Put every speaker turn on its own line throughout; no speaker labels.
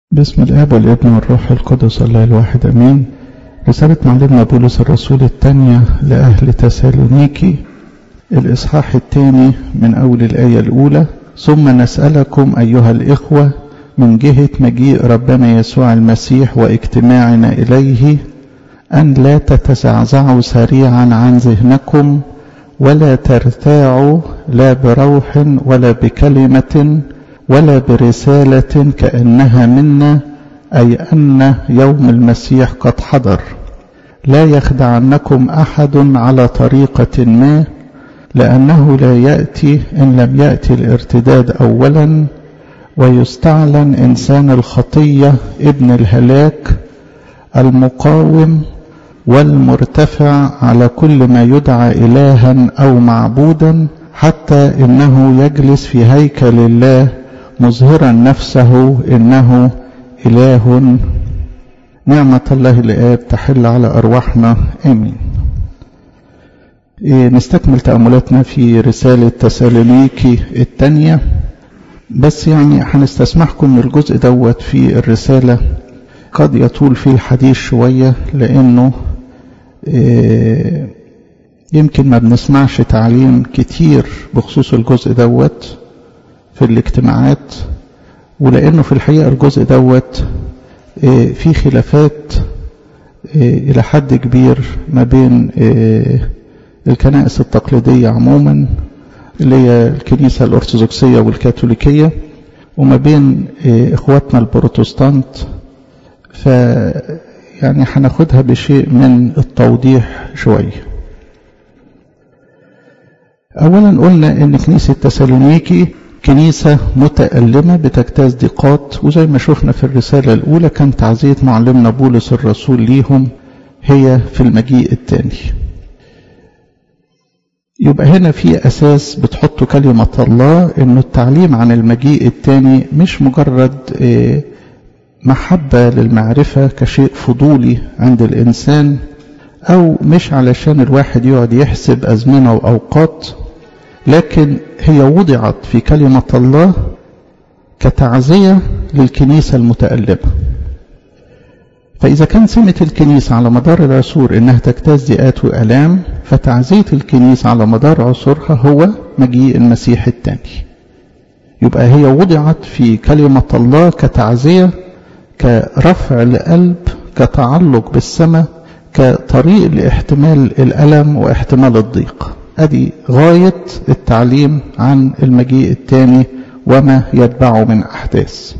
باسم الآب والابن والروح القدس الله الواحد أمين رسالة معلمنا بولس الرسول الثانية لأهل تسالونيكي الإصحاح الثاني من أول الآية الأولى ثم نسألكم أيها الإخوة من جهة مجيء ربنا يسوع المسيح واجتماعنا إليه أن لا تتزعزعوا سريعا عن ذهنكم ولا ترتاعوا لا بروح ولا بكلمة ولا برسالة كأنها منا أي أن يوم المسيح قد حضر لا يخدعنكم أحد على طريقة ما لأنه لا يأتي إن لم يأتي الارتداد أولا ويستعلن إنسان الخطية ابن الهلاك المقاوم والمرتفع على كل ما يدعى إلها أو معبودا حتى إنه يجلس في هيكل الله مظهرا نفسه إنه إله نعمة الله الآب تحل على أرواحنا آمين نستكمل تأملاتنا في رسالة تسالونيكي الثانية بس يعني هنستسمحكم من الجزء دوت في الرسالة قد يطول فيه الحديث شوية لأنه يمكن ما بنسمعش تعليم كتير بخصوص الجزء دوت في الاجتماعات ولأنه في الحقيقة الجزء دوت في خلافات إلى حد كبير ما بين الكنائس التقليدية عموما اللي هي الكنيسة الأرثوذكسية والكاثوليكية وما بين إخواتنا البروتستانت ف يعني هناخدها بشيء من التوضيح شوية أولا قلنا إن كنيسة تسالونيكي كنيسة متألمة بتجتاز ضيقات وزي ما شفنا في الرسالة الأولى كان تعزية معلمنا بولس الرسول ليهم هي في المجيء الثاني يبقى هنا في أساس بتحط كلمة الله إنه التعليم عن المجيء الثاني مش مجرد محبة للمعرفة كشيء فضولي عند الإنسان أو مش علشان الواحد يقعد يحسب أزمنة وأوقات لكن هي وضعت في كلمة الله كتعزية للكنيسة المتألمة فإذا كان سمة الكنيسة على مدار العصور إنها تجتاز ضيقات وآلام فتعزية الكنيسة على مدار عصورها هو مجيء المسيح الثاني يبقى هي وضعت في كلمة الله كتعزية كرفع القلب كتعلق بالسماء كطريق لاحتمال الألم واحتمال الضيق ادي غاية التعليم عن المجيء الثاني وما يتبعه من احداث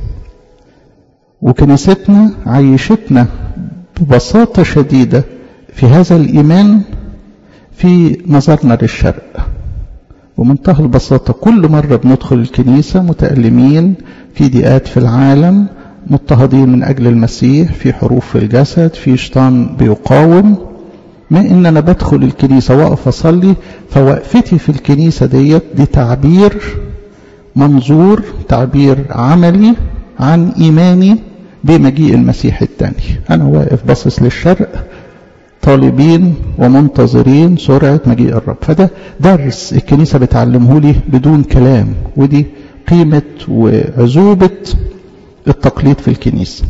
وكنيستنا عيشتنا ببساطة شديدة في هذا الايمان في نظرنا للشرق ومنتهى البساطة كل مرة بندخل الكنيسة متألمين في ضيقات في العالم مضطهدين من أجل المسيح في حروف في الجسد في شيطان بيقاوم ما ان انا بدخل الكنيسة واقف اصلي فوقفتي في الكنيسة ديت دي تعبير منظور تعبير عملي عن ايماني بمجيء المسيح الثاني انا واقف باصص للشرق طالبين ومنتظرين سرعة مجيء الرب فده درس الكنيسة بتعلمه لي بدون كلام ودي قيمة وعزوبة التقليد في الكنيسة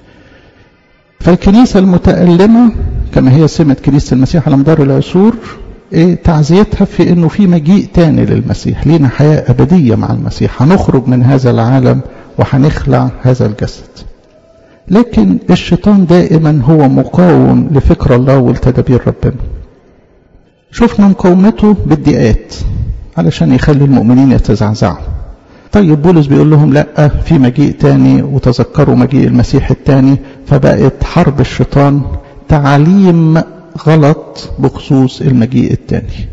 فالكنيسة المتألمة كما هي سمة كنيسة المسيح على مدار العصور إيه تعزيتها في انه في مجيء تاني للمسيح لينا حياة ابدية مع المسيح هنخرج من هذا العالم وهنخلع هذا الجسد لكن الشيطان دائما هو مقاوم لفكر الله ولتدابير ربنا شفنا مقاومته بالضيقات علشان يخلي المؤمنين يتزعزعوا طيب بولس بيقول لهم لا في مجيء تاني وتذكروا مجيء المسيح التاني فبقت حرب الشيطان تعليم غلط بخصوص المجيء الثاني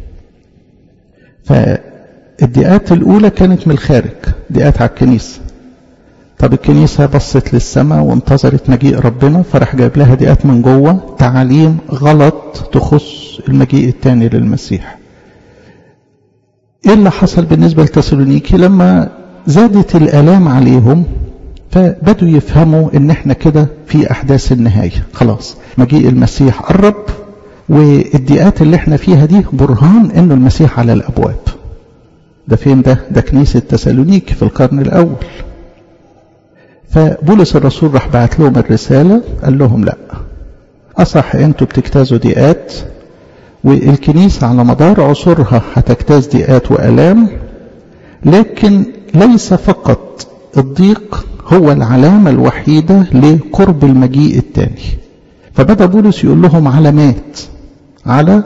فالدقات الأولى كانت من الخارج دقات على الكنيسة طب الكنيسة بصت للسماء وانتظرت مجيء ربنا فراح جايب لها دقات من جوه تعليم غلط تخص المجيء الثاني للمسيح ايه اللي حصل بالنسبة لتسالونيكي لما زادت الآلام عليهم فبدوا يفهموا ان احنا كده في احداث النهاية خلاص مجيء المسيح قرب والضيقات اللي احنا فيها دي برهان انه المسيح على الابواب ده فين ده ده كنيسة تسالونيك في القرن الاول فبولس الرسول راح بعت لهم الرسالة قال لهم لا أصح أنتوا بتجتازوا ضيقات والكنيسة على مدار عصورها هتجتاز ضيقات وآلام لكن ليس فقط الضيق هو العلامة الوحيدة لقرب المجيء الثاني فبدأ بولس يقول لهم علامات على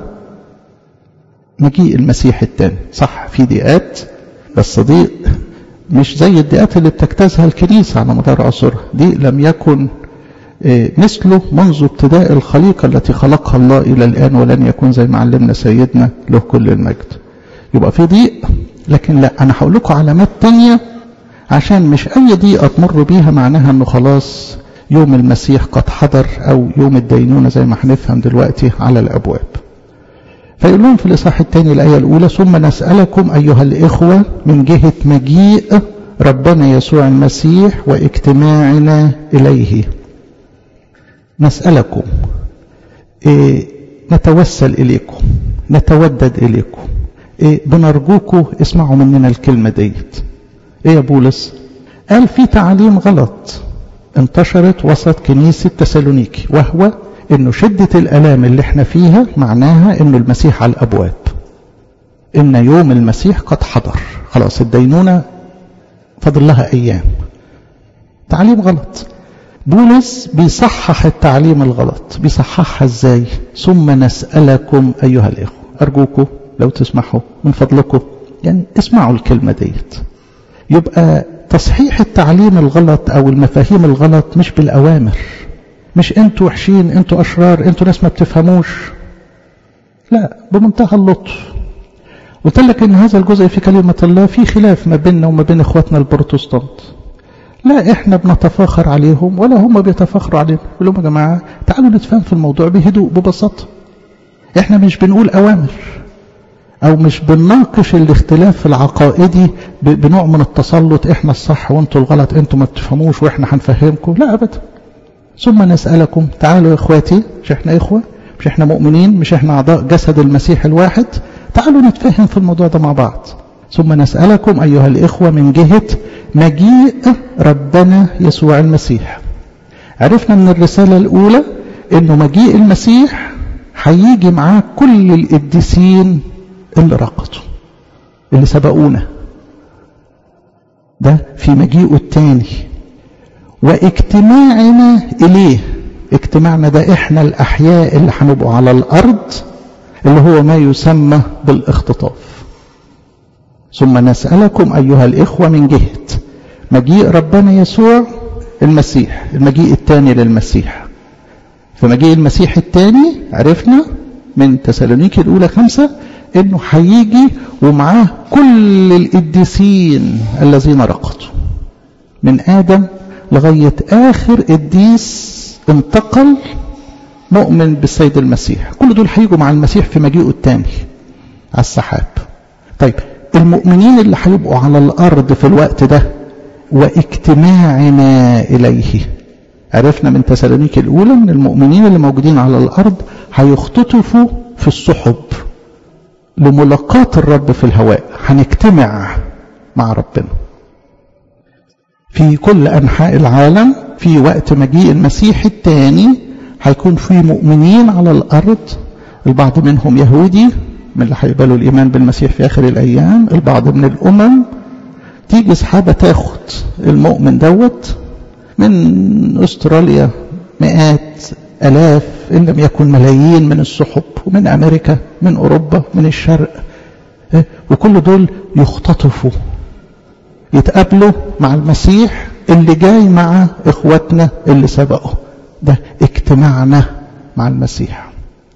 مجيء المسيح الثاني صح في ضيقات بس ضيق مش زي الضيقات اللي بتجتازها الكنيسة على مدار عصورها دي لم يكن مثله منذ ابتداء الخليقة التي خلقها الله إلى الآن ولن يكون زي ما علمنا سيدنا له كل المجد يبقى في ضيق لكن لا أنا هقول لكم علامات تانية عشان مش أي ضيقة تمر بيها معناها أنه خلاص يوم المسيح قد حضر أو يوم الدينونة زي ما هنفهم دلوقتي على الأبواب فيقول لهم في الإصحاح الثاني الآية الأولى ثم نسألكم أيها الإخوة من جهة مجيء ربنا يسوع المسيح واجتماعنا إليه نسألكم إيه نتوسل إليكم نتودد إليكم إيه بنرجوكم اسمعوا مننا الكلمة ديت إيه يا بولس قال في تعاليم غلط انتشرت وسط كنيسة تسالونيكي وهو انه شدة الالام اللي احنا فيها معناها انه المسيح على الابواب ان يوم المسيح قد حضر خلاص الدينونة فضل لها ايام تعليم غلط بولس بيصحح التعليم الغلط بيصححها ازاي ثم نسألكم ايها الاخوة ارجوكم لو تسمحوا من فضلكم يعني اسمعوا الكلمة ديت يبقى تصحيح التعليم الغلط او المفاهيم الغلط مش بالاوامر مش انتوا وحشين انتوا اشرار انتوا ناس ما بتفهموش لا بمنتهى اللطف قلت لك ان هذا الجزء في كلمة الله في خلاف ما بيننا وما بين اخواتنا البروتستانت لا احنا بنتفاخر عليهم ولا هم بيتفاخروا علينا يقول لهم يا جماعة تعالوا نتفاهم في الموضوع بهدوء ببساطة احنا مش بنقول اوامر او مش بنناقش الاختلاف العقائدي بنوع من التسلط احنا الصح وانتوا الغلط انتوا ما بتفهموش واحنا هنفهمكم لا ابدا ثم نسألكم تعالوا يا اخواتي مش احنا اخوة مش احنا مؤمنين مش احنا اعضاء جسد المسيح الواحد تعالوا نتفهم في الموضوع ده مع بعض ثم نسألكم ايها الاخوة من جهة مجيء ربنا يسوع المسيح عرفنا من الرسالة الاولى انه مجيء المسيح هيجي معاه كل القديسين اللي رقصوا اللي سبقونا ده في مجيئه الثاني واجتماعنا إليه اجتماعنا ده احنا الأحياء اللي هنبقوا على الأرض اللي هو ما يسمى بالاختطاف ثم نسألكم أيها الإخوة من جهة مجيء ربنا يسوع المسيح المجيء الثاني للمسيح فمجيء المسيح الثاني عرفنا من تسالونيكي الأولى خمسة انه هيجي ومعاه كل القديسين الذين رقدوا من ادم لغايه اخر قديس انتقل مؤمن بالسيد المسيح كل دول هيجوا مع المسيح في مجيئه الثاني على السحاب طيب المؤمنين اللي هيبقوا على الارض في الوقت ده واجتماعنا اليه عرفنا من تسالونيك الاولى ان المؤمنين اللي موجودين على الارض هيختطفوا في السحب لملاقاة الرب في الهواء هنجتمع مع ربنا في كل أنحاء العالم في وقت مجيء المسيح الثاني هيكون في مؤمنين على الأرض البعض منهم يهودي من اللي هيقبلوا الإيمان بالمسيح في آخر الأيام البعض من الأمم تيجي سحابة تاخد المؤمن دوت من أستراليا مئات ألاف إن لم يكن ملايين من السحب ومن أمريكا من أوروبا من الشرق وكل دول يختطفوا يتقابلوا مع المسيح اللي جاي مع إخواتنا اللي سبقوا ده اجتماعنا مع المسيح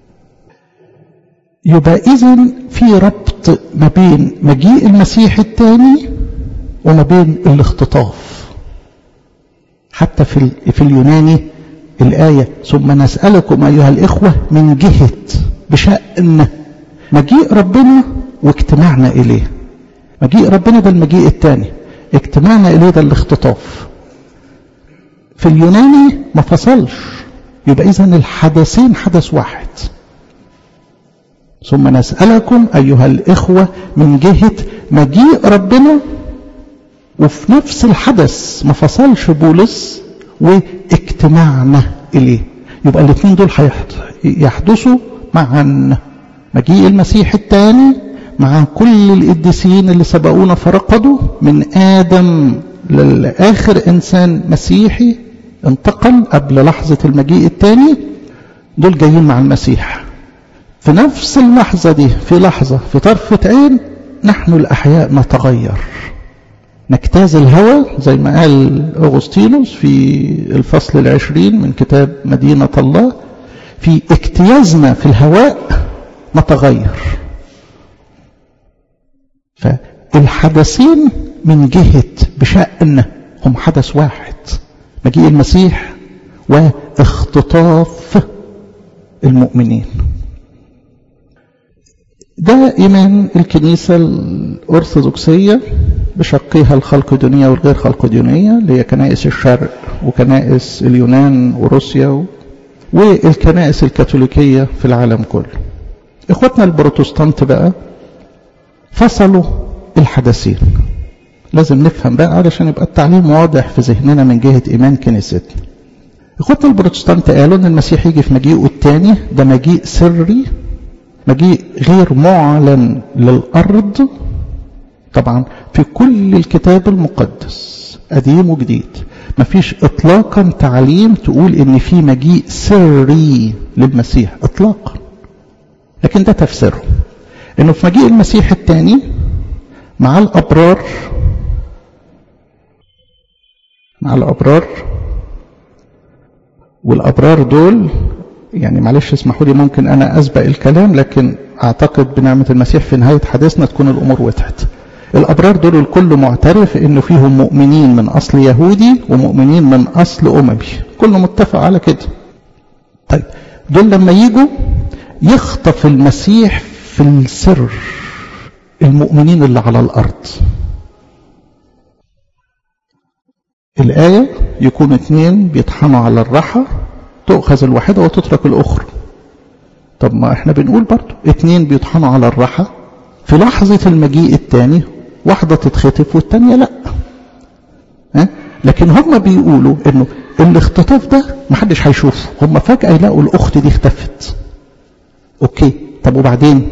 يبقى إذا في ربط ما بين مجيء المسيح الثاني وما بين الاختطاف حتى في في اليوناني الآية ثم نسألكم أيها الإخوة من جهة بشأن مجيء ربنا واجتماعنا إليه مجيء ربنا ده المجيء الثاني اجتماعنا إليه ده الاختطاف في اليوناني ما فصلش يبقى إذا الحدثين حدث واحد ثم نسألكم أيها الإخوة من جهة مجيء ربنا وفي نفس الحدث ما فصلش بولس واجتماعنا إليه يبقى الاثنين دول يحدثوا معا مجيء المسيح الثاني مع كل القديسين اللي سبقونا فرقدوا من آدم لآخر إنسان مسيحي انتقل قبل لحظة المجيء الثاني دول جايين مع المسيح في نفس اللحظة دي في لحظة في طرفة عين نحن الأحياء نتغير نجتاز الهوى زي ما قال أغسطينوس في الفصل العشرين من كتاب مدينة الله في اجتيازنا في الهواء نتغير فالحدثين من جهة بشأن هم حدث واحد مجيء المسيح واختطاف المؤمنين ده إيمان الكنيسة الأرثوذكسية بشقيها الخلقدونية والغير خلقدونية اللي هي كنائس الشرق وكنائس اليونان وروسيا والكنائس الكاثوليكية في العالم كله إخواتنا البروتستانت بقى فصلوا الحدثين لازم نفهم بقى علشان يبقى التعليم واضح في ذهننا من جهة إيمان كنيستنا إخواتنا البروتستانت قالوا إن المسيح يجي في مجيئه الثاني ده مجيء سري مجيء غير معلن للأرض طبعا في كل الكتاب المقدس قديم وجديد مفيش اطلاقا تعليم تقول ان في مجيء سري للمسيح اطلاقا لكن ده تفسيره انه في مجيء المسيح الثاني مع الابرار مع الابرار والابرار دول يعني معلش اسمحوا لي ممكن انا اسبق الكلام لكن اعتقد بنعمه المسيح في نهايه حديثنا تكون الامور وضحت الابرار دول الكل معترف انه فيهم مؤمنين من اصل يهودي ومؤمنين من اصل اممي كله متفق على كده طيب دول لما يجوا يخطف المسيح في السر المؤمنين اللي على الارض الآية يكون اثنين بيطحنوا على الرحى تؤخذ الواحدة وتترك الأخرى طب ما احنا بنقول برضو اثنين بيطحنوا على الرحى في لحظة المجيء الثاني واحدة تتخطف والتانية لا ها؟ لكن هم بيقولوا انه الاختطاف ده محدش هيشوفه هم فجأة يلاقوا الأخت دي اختفت اوكي طب وبعدين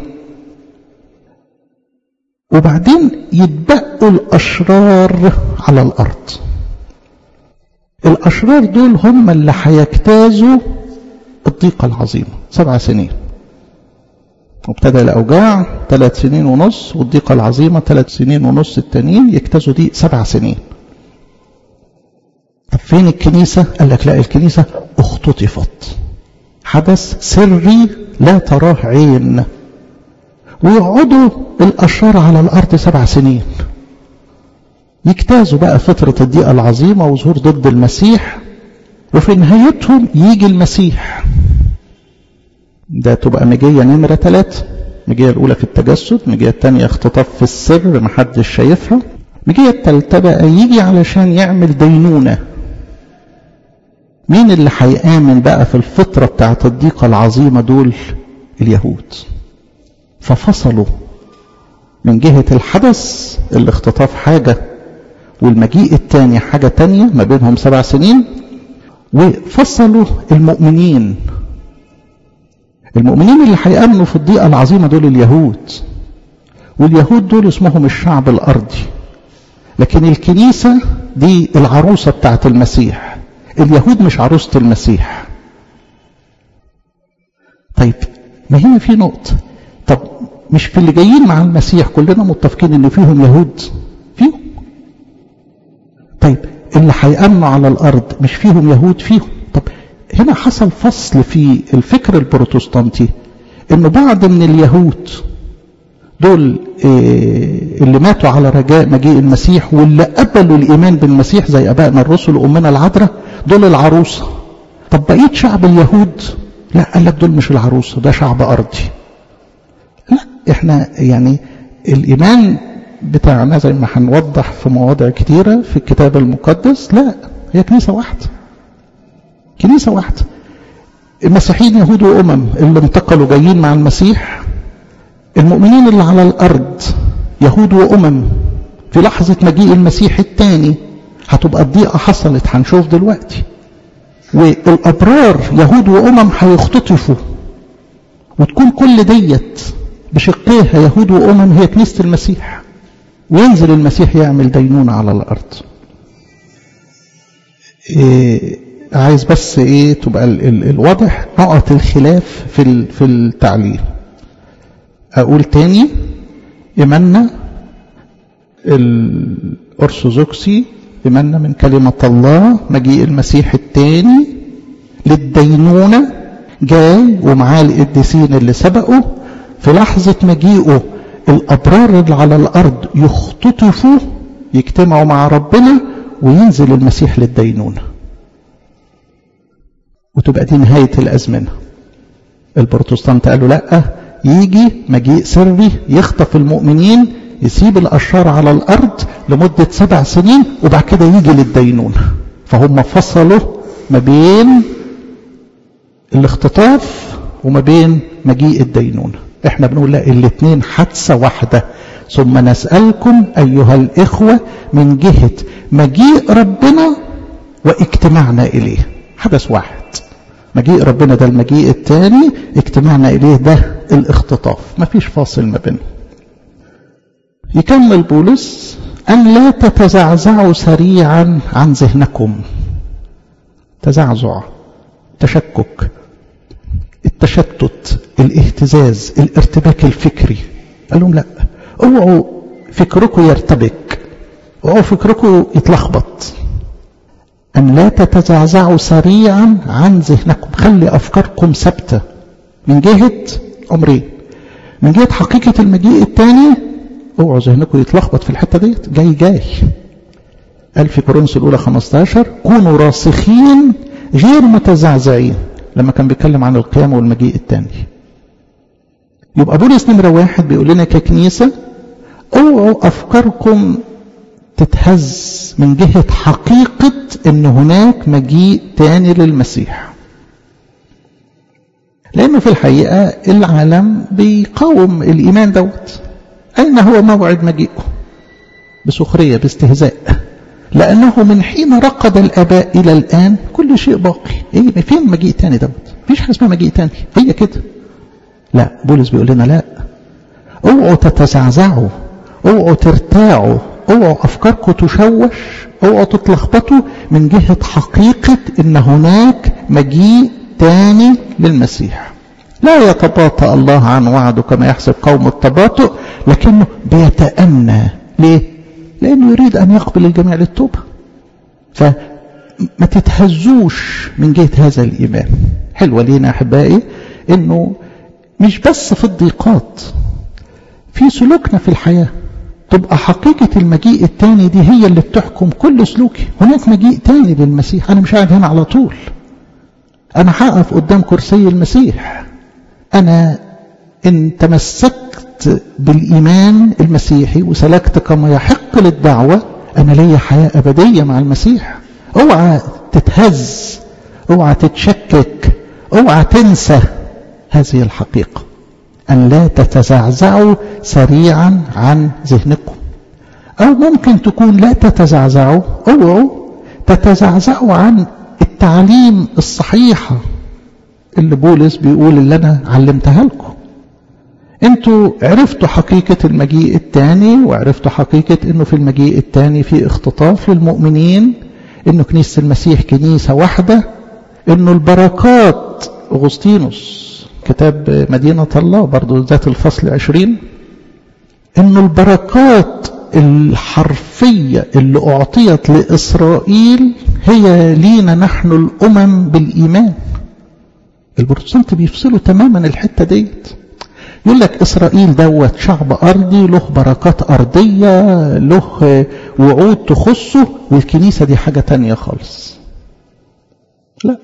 وبعدين يتبقوا الأشرار على الأرض الأشرار دول هم اللي هيجتازوا الضيقة العظيمة سبع سنين وابتدى الأوجاع ثلاث سنين ونص والضيقة العظيمة ثلاث سنين ونص التانيين يجتازوا دي سبع سنين طب فين الكنيسة؟ قال لك لا الكنيسة اختطفت حدث سري لا تراه عين ويقعدوا الأشرار على الأرض سبع سنين يجتازوا بقى فترة الضيقة العظيمة وظهور ضد المسيح وفي نهايتهم يجي المسيح ده تبقى مجية نمرة ثلاثة مجية الأولى في التجسد مجية الثانية اختطاف في السر محدش شايفها مجية الثالثة بقى يجي علشان يعمل دينونة مين اللي هيآمن بقى في الفترة بتاعت الضيقة العظيمة دول اليهود ففصلوا من جهة الحدث الاختطاف حاجة والمجيء الثاني حاجة تانية ما بينهم سبع سنين وفصلوا المؤمنين المؤمنين اللي هيأمنوا في الضيقة العظيمة دول اليهود واليهود دول اسمهم الشعب الأرضي لكن الكنيسة دي العروسة بتاعت المسيح اليهود مش عروسة المسيح طيب ما هنا في نقطة طب مش في اللي جايين مع المسيح كلنا متفقين ان فيهم يهود فيهم طيب اللي هيأمنوا على الأرض مش فيهم يهود فيهم طب هنا حصل فصل في الفكر البروتستانتي انه بعض من اليهود دول إيه اللي ماتوا على رجاء مجيء المسيح واللي قبلوا الايمان بالمسيح زي ابائنا الرسل وامنا العذراء دول العروسه طب بقيه شعب اليهود لا قال لك دول مش العروسه ده شعب ارضي لا احنا يعني الايمان بتاعنا زي ما هنوضح في مواضع كتيره في الكتاب المقدس لا هي كنيسه واحده كنيسه واحده المسيحيين يهود وامم اللي انتقلوا جايين مع المسيح المؤمنين اللي على الارض يهود وامم في لحظة مجيء المسيح الثاني هتبقى الضيقة حصلت هنشوف دلوقتي والأبرار يهود وأمم هيختطفوا وتكون كل ديت بشقيها يهود وأمم هي كنيسة المسيح وينزل المسيح يعمل دينونة على الأرض إيه عايز بس ايه تبقى ال ال الواضح نقط الخلاف في في التعليل اقول تاني ايماننا الارثوذكسي ايماننا من كلمه الله مجيء المسيح الثاني للدينونه جاي ومعاه القديسين اللي سبقوا في لحظه مجيئه الابرار اللي على الارض يختطفوا يجتمعوا مع ربنا وينزل المسيح للدينونه وتبقى دي نهاية الأزمنة البروتستانت قالوا لا يجي مجيء سري يخطف المؤمنين يسيب الأشرار على الأرض لمدة سبع سنين وبعد كده يجي للدينونة فهم فصلوا ما بين الاختطاف وما بين مجيء الدينونة احنا بنقول لا الاثنين حادثة واحدة ثم نسألكم أيها الإخوة من جهة مجيء ربنا واجتماعنا إليه حدث واحد مجيء ربنا ده المجيء الثاني اجتماعنا إليه ده الاختطاف ما فيش فاصل ما بينهم يكمل بولس أن لا تتزعزعوا سريعا عن ذهنكم تزعزع تشكك التشتت الاهتزاز الارتباك الفكري قال لهم لا اوعوا فكركم يرتبك اوعوا فكركم يتلخبط أن لا تتزعزعوا سريعا عن ذهنكم خلي أفكاركم ثابتة من جهة أمرين من جهة حقيقة المجيء الثاني اوعوا ذهنكم يتلخبط في الحتة ديت جاي جاي قال في كورنثوس الأولى 15 كونوا راسخين غير متزعزعين لما كان بيتكلم عن القيامة والمجيء الثاني يبقى بولس نمرة واحد بيقول لنا ككنيسة اوعوا أفكاركم تتهز من جهة حقيقة ان هناك مجيء تاني للمسيح لانه في الحقيقة العالم بيقاوم الايمان دوت اين هو موعد مجيئه بسخرية باستهزاء لانه من حين رقد الاباء الى الان كل شيء باقي ايه فين مجيء تاني دوت مفيش حاجه اسمها مجيء تاني هي كده لا بولس بيقول لنا لا اوعوا تتزعزعوا اوعوا ترتاعوا اوعوا افكاركم تشوش اوعوا تتلخبطوا من جهة حقيقة ان هناك مجيء تاني للمسيح لا يتباطأ الله عن وعده كما يحسب قوم التباطؤ لكنه بيتأنى ليه لانه يريد ان يقبل الجميع للتوبة فما تتهزوش من جهة هذا الايمان حلوة لينا احبائي انه مش بس في الضيقات في سلوكنا في الحياه تبقى حقيقة المجيء التاني دي هي اللي بتحكم كل سلوكي هناك مجيء تاني للمسيح أنا مش قاعد هنا على طول أنا هقف قدام كرسي المسيح أنا إن تمسكت بالإيمان المسيحي وسلكت كما يحق للدعوة أنا ليا حياة أبدية مع المسيح اوعى تتهز اوعى تتشكك اوعى تنسى هذه الحقيقه أن لا تتزعزعوا سريعا عن ذهنكم أو ممكن تكون لا تتزعزعوا اوعوا تتزعزعوا عن التعليم الصحيحة اللي بولس بيقول اللي أنا علمتها لكم انتوا عرفتوا حقيقة المجيء الثاني وعرفتوا حقيقة انه في المجيء الثاني في اختطاف للمؤمنين انه كنيسة المسيح كنيسة واحدة انه البركات اغسطينوس كتاب مدينة الله برضو ذات الفصل عشرين انه البركات الحرفية اللي اعطيت لاسرائيل هي لينا نحن الامم بالايمان البروتستانت بيفصلوا تماما الحتة ديت يقول لك اسرائيل دوت شعب ارضي له بركات ارضية له وعود تخصه والكنيسة دي حاجة تانية خالص لا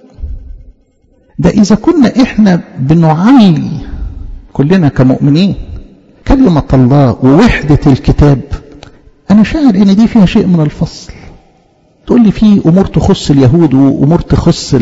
ده إذا كنا إحنا بنعلي كلنا كمؤمنين كلمة الله ووحدة الكتاب أنا شاعر إن دي فيها شيء من الفصل تقول لي في أمور تخص اليهود وأمور تخص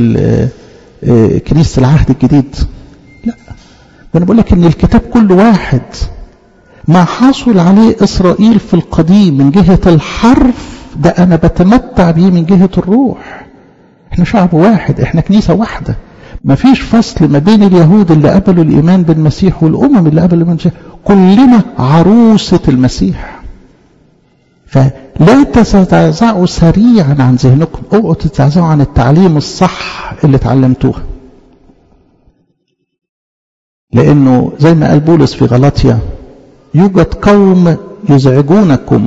كنيسة العهد الجديد لا ده أنا بقول لك إن الكتاب كل واحد ما حصل عليه إسرائيل في القديم من جهة الحرف ده أنا بتمتع بيه من جهة الروح احنا شعب واحد احنا كنيسة واحدة ما فيش فصل ما بين اليهود اللي قبلوا الإيمان بالمسيح والأمم اللي قبلوا الإيمان بالمسيح كلنا عروسة المسيح فلا تتزعزعوا سريعا عن ذهنكم اوعوا تتزعزعوا عن التعليم الصح اللي اتعلمتوه لأنه زي ما قال بولس في غلطيا يوجد قوم يزعجونكم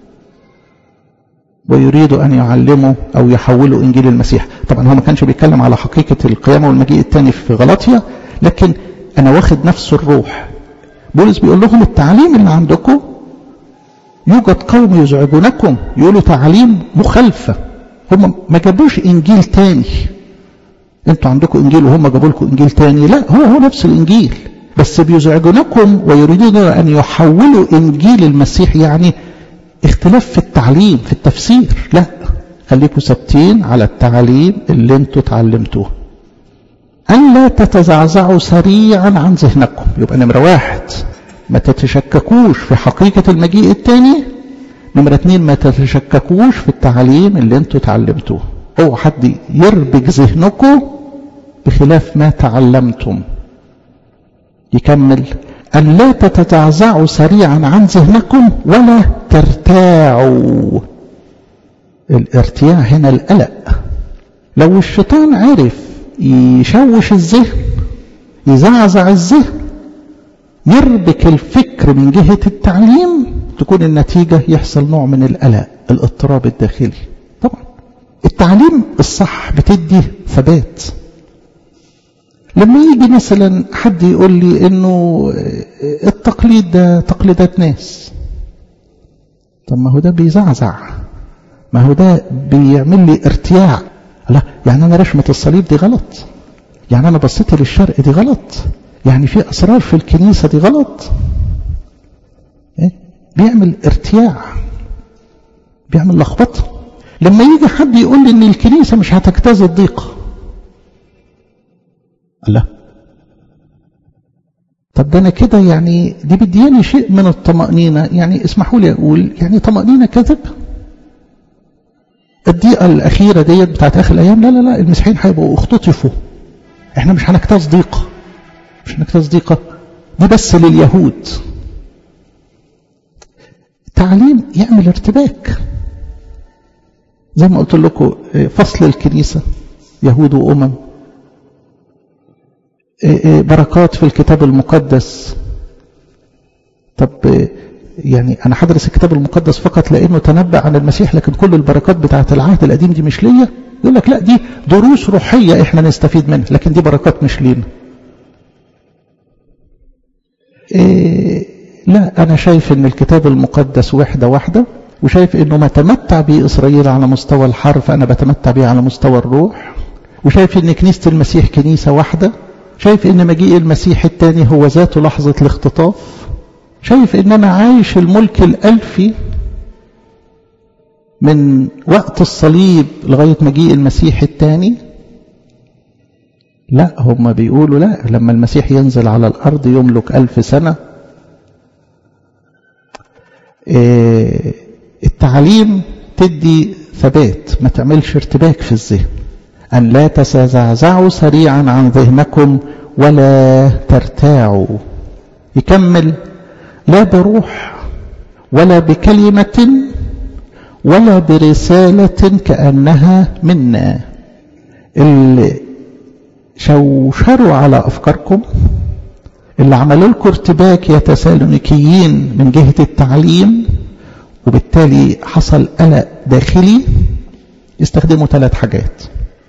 ويريدوا أن يعلموا أو يحولوا إنجيل المسيح طبعا هو ما كانش بيتكلم على حقيقة القيامة والمجيء الثاني في غلطيا لكن أنا واخد نفس الروح بولس بيقول لهم التعليم اللي عندكم يوجد قوم يزعجونكم يقولوا تعليم مخالفة هم ما جابوش إنجيل تاني انتوا عندكم إنجيل وهم جابوا لكم إنجيل تاني لا هو هو نفس الإنجيل بس بيزعجونكم ويريدون أن يحولوا إنجيل المسيح يعني اختلاف في التعليم في التفسير لا خليكم ثابتين على التعليم اللي انتوا اتعلمتوه أن لا تتزعزعوا سريعا عن ذهنكم يبقى نمرة واحد ما تتشككوش في حقيقة المجيء الثاني نمرة اتنين ما تتشككوش في التعليم اللي انتوا اتعلمتوه اوعوا حد يربك ذهنكم بخلاف ما تعلمتم يكمل أن لا تتزعزعوا سريعا عن ذهنكم ولا ترتاعوا الارتياع هنا القلق لو الشيطان عرف يشوش الذهن يزعزع الذهن يربك الفكر من جهة التعليم تكون النتيجة يحصل نوع من القلق الاضطراب الداخلي طبعا التعليم الصح بتدي ثبات لما يجي مثلا حد يقول لي انه التقليد ده تقليدات ناس طب ما هو ده بيزعزع ما هو ده بيعمل لي ارتياع لا يعني انا رشمة الصليب دي غلط يعني انا بصيت للشرق دي غلط يعني في اسرار في الكنيسة دي غلط إيه؟ بيعمل ارتياع بيعمل لخبطة لما يجي حد يقول لي ان الكنيسة مش هتجتاز الضيقه لا طب ده انا كده يعني دي بدياني شيء من الطمأنينة يعني اسمحوا لي اقول يعني طمأنينة كذب الضيقة الأخيرة ديت بتاعت آخر الأيام لا لا لا المسيحيين هيبقوا اختطفوا احنا مش هنجتاز ضيقة مش هنجتاز ضيقة دي بس لليهود تعليم يعمل ارتباك زي ما قلت لكم فصل الكنيسة يهود وأمم بركات في الكتاب المقدس طب يعني أنا هدرس الكتاب المقدس فقط لأنه تنبأ عن المسيح لكن كل البركات بتاعة العهد القديم دي مش ليا يقول لك لا دي دروس روحية احنا نستفيد منها لكن دي بركات مش لينا إيه لا أنا شايف أن الكتاب المقدس وحدة واحدة وشايف أنه ما تمتع به إسرائيل على مستوى الحرف أنا بتمتع به على مستوى الروح وشايف أن كنيسة المسيح كنيسة واحدة شايف ان مجيء المسيح الثاني هو ذاته لحظة الاختطاف شايف ان انا عايش الملك الالفي من وقت الصليب لغاية مجيء المسيح الثاني لا هم بيقولوا لا لما المسيح ينزل على الارض يملك الف سنة إيه التعليم تدي ثبات ما تعملش ارتباك في الذهن أن لا تتزعزعوا سريعا عن ذهنكم ولا ترتاعوا يكمل لا بروح ولا بكلمة ولا برسالة كأنها منا اللي شوشروا على أفكاركم اللي عملوا لكم ارتباك يا تسالونيكيين من جهة التعليم وبالتالي حصل قلق داخلي يستخدموا ثلاث حاجات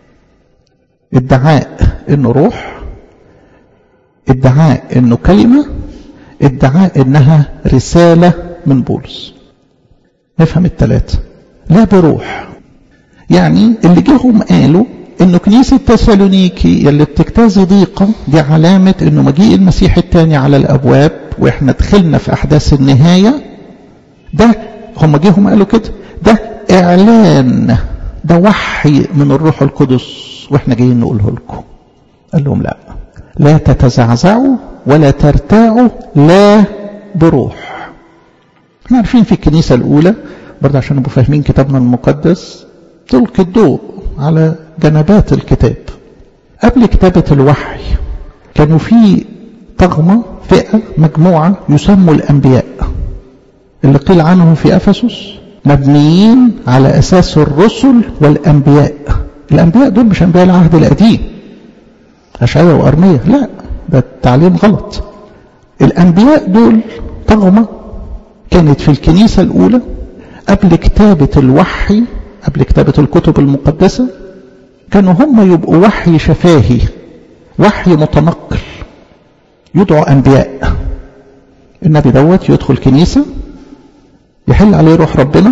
ادعاء انه روح ادعاء انه كلمة ادعاء انها رسالة من بولس نفهم الثلاثة لا بروح يعني اللي جيهم قالوا انه كنيسة تسالونيكي اللي بتجتاز ضيقة دي علامة انه مجيء المسيح الثاني على الابواب واحنا دخلنا في احداث النهاية ده هم جيهم قالوا كده ده اعلان ده وحي من الروح القدس واحنا جايين نقوله لكم قال لهم لا لا تتزعزعوا ولا ترتاعوا لا بروح احنا عارفين في الكنيسة الأولى برضه عشان نبقوا فاهمين كتابنا المقدس تلقي الضوء على جنبات الكتاب قبل كتابة الوحي كانوا في طغمة فئة مجموعة يسموا الأنبياء اللي قيل عنهم في أفسس مبنيين على أساس الرسل والأنبياء الأنبياء دول مش أنبياء العهد القديم أشعياء وأرمية لا ده التعليم غلط الأنبياء دول طغمة كانت في الكنيسة الأولى قبل كتابة الوحي قبل كتابة الكتب المقدسة كانوا هم يبقوا وحي شفاهي وحي متنقل يدعو أنبياء النبي دوت يدخل كنيسة يحل عليه روح ربنا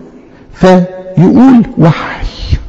فيقول وحي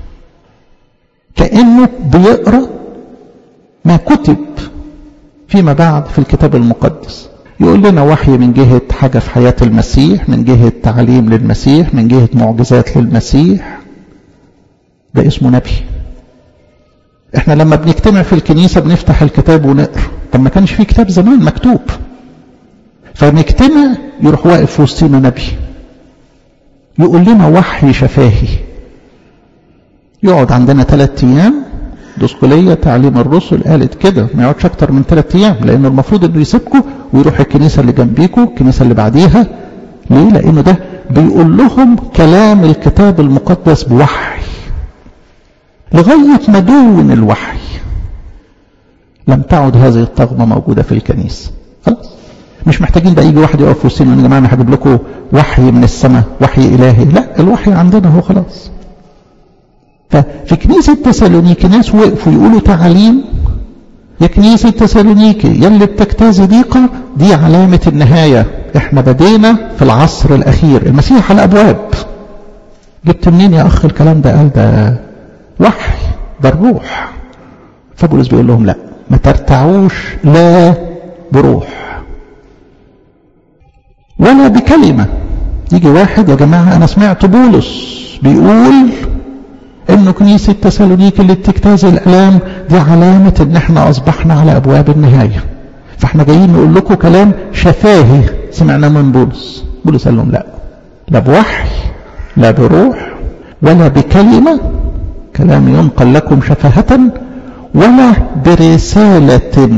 كأنه بيقرأ ما كتب فيما بعد في الكتاب المقدس يقول لنا وحي من جهة حاجة في حياة المسيح من جهة تعليم للمسيح من جهة معجزات للمسيح ده اسمه نبي احنا لما بنجتمع في الكنيسة بنفتح الكتاب ونقرأ طب ما كانش في كتاب زمان مكتوب فنجتمع يروح واقف في وسطينا نبي يقول لنا وحي شفاهي يقعد عندنا ثلاث ايام دسكولية تعليم الرسل قالت كده ما يقعدش اكتر من ثلاث ايام لانه المفروض انه يسيبكم ويروح الكنيسة اللي جنبيكم الكنيسة اللي بعديها ليه لانه ده بيقول لهم كلام الكتاب المقدس بوحي لغاية ما دون الوحي لم تعد هذه الطغمة موجودة في الكنيسة خلاص مش محتاجين بقى يجي واحد يقف في وسطنا يا جماعة انا هجيب لكم وحي من السماء وحي إلهي لا الوحي عندنا هو خلاص ففي كنيسة تسالونيكي ناس وقفوا يقولوا تعاليم يا كنيسة تسالونيكي يلي بتجتاز ضيقة دي علامة النهاية احنا بدينا في العصر الأخير المسيح على الأبواب جبت منين يا أخ الكلام ده قال ده وحي ده الروح فبولس بيقول لهم لا ما ترتعوش لا بروح ولا بكلمة يجي واحد يا جماعة أنا سمعت بولس بيقول انه كنيسة تسالونيك اللي بتجتاز الالام دي علامة ان احنا اصبحنا على ابواب النهاية فاحنا جايين نقول لكم كلام شفاهي سمعناه من بولس بولس قال لهم لا لا بوحي لا بروح ولا بكلمة كلام ينقل لكم شفاهة ولا برسالة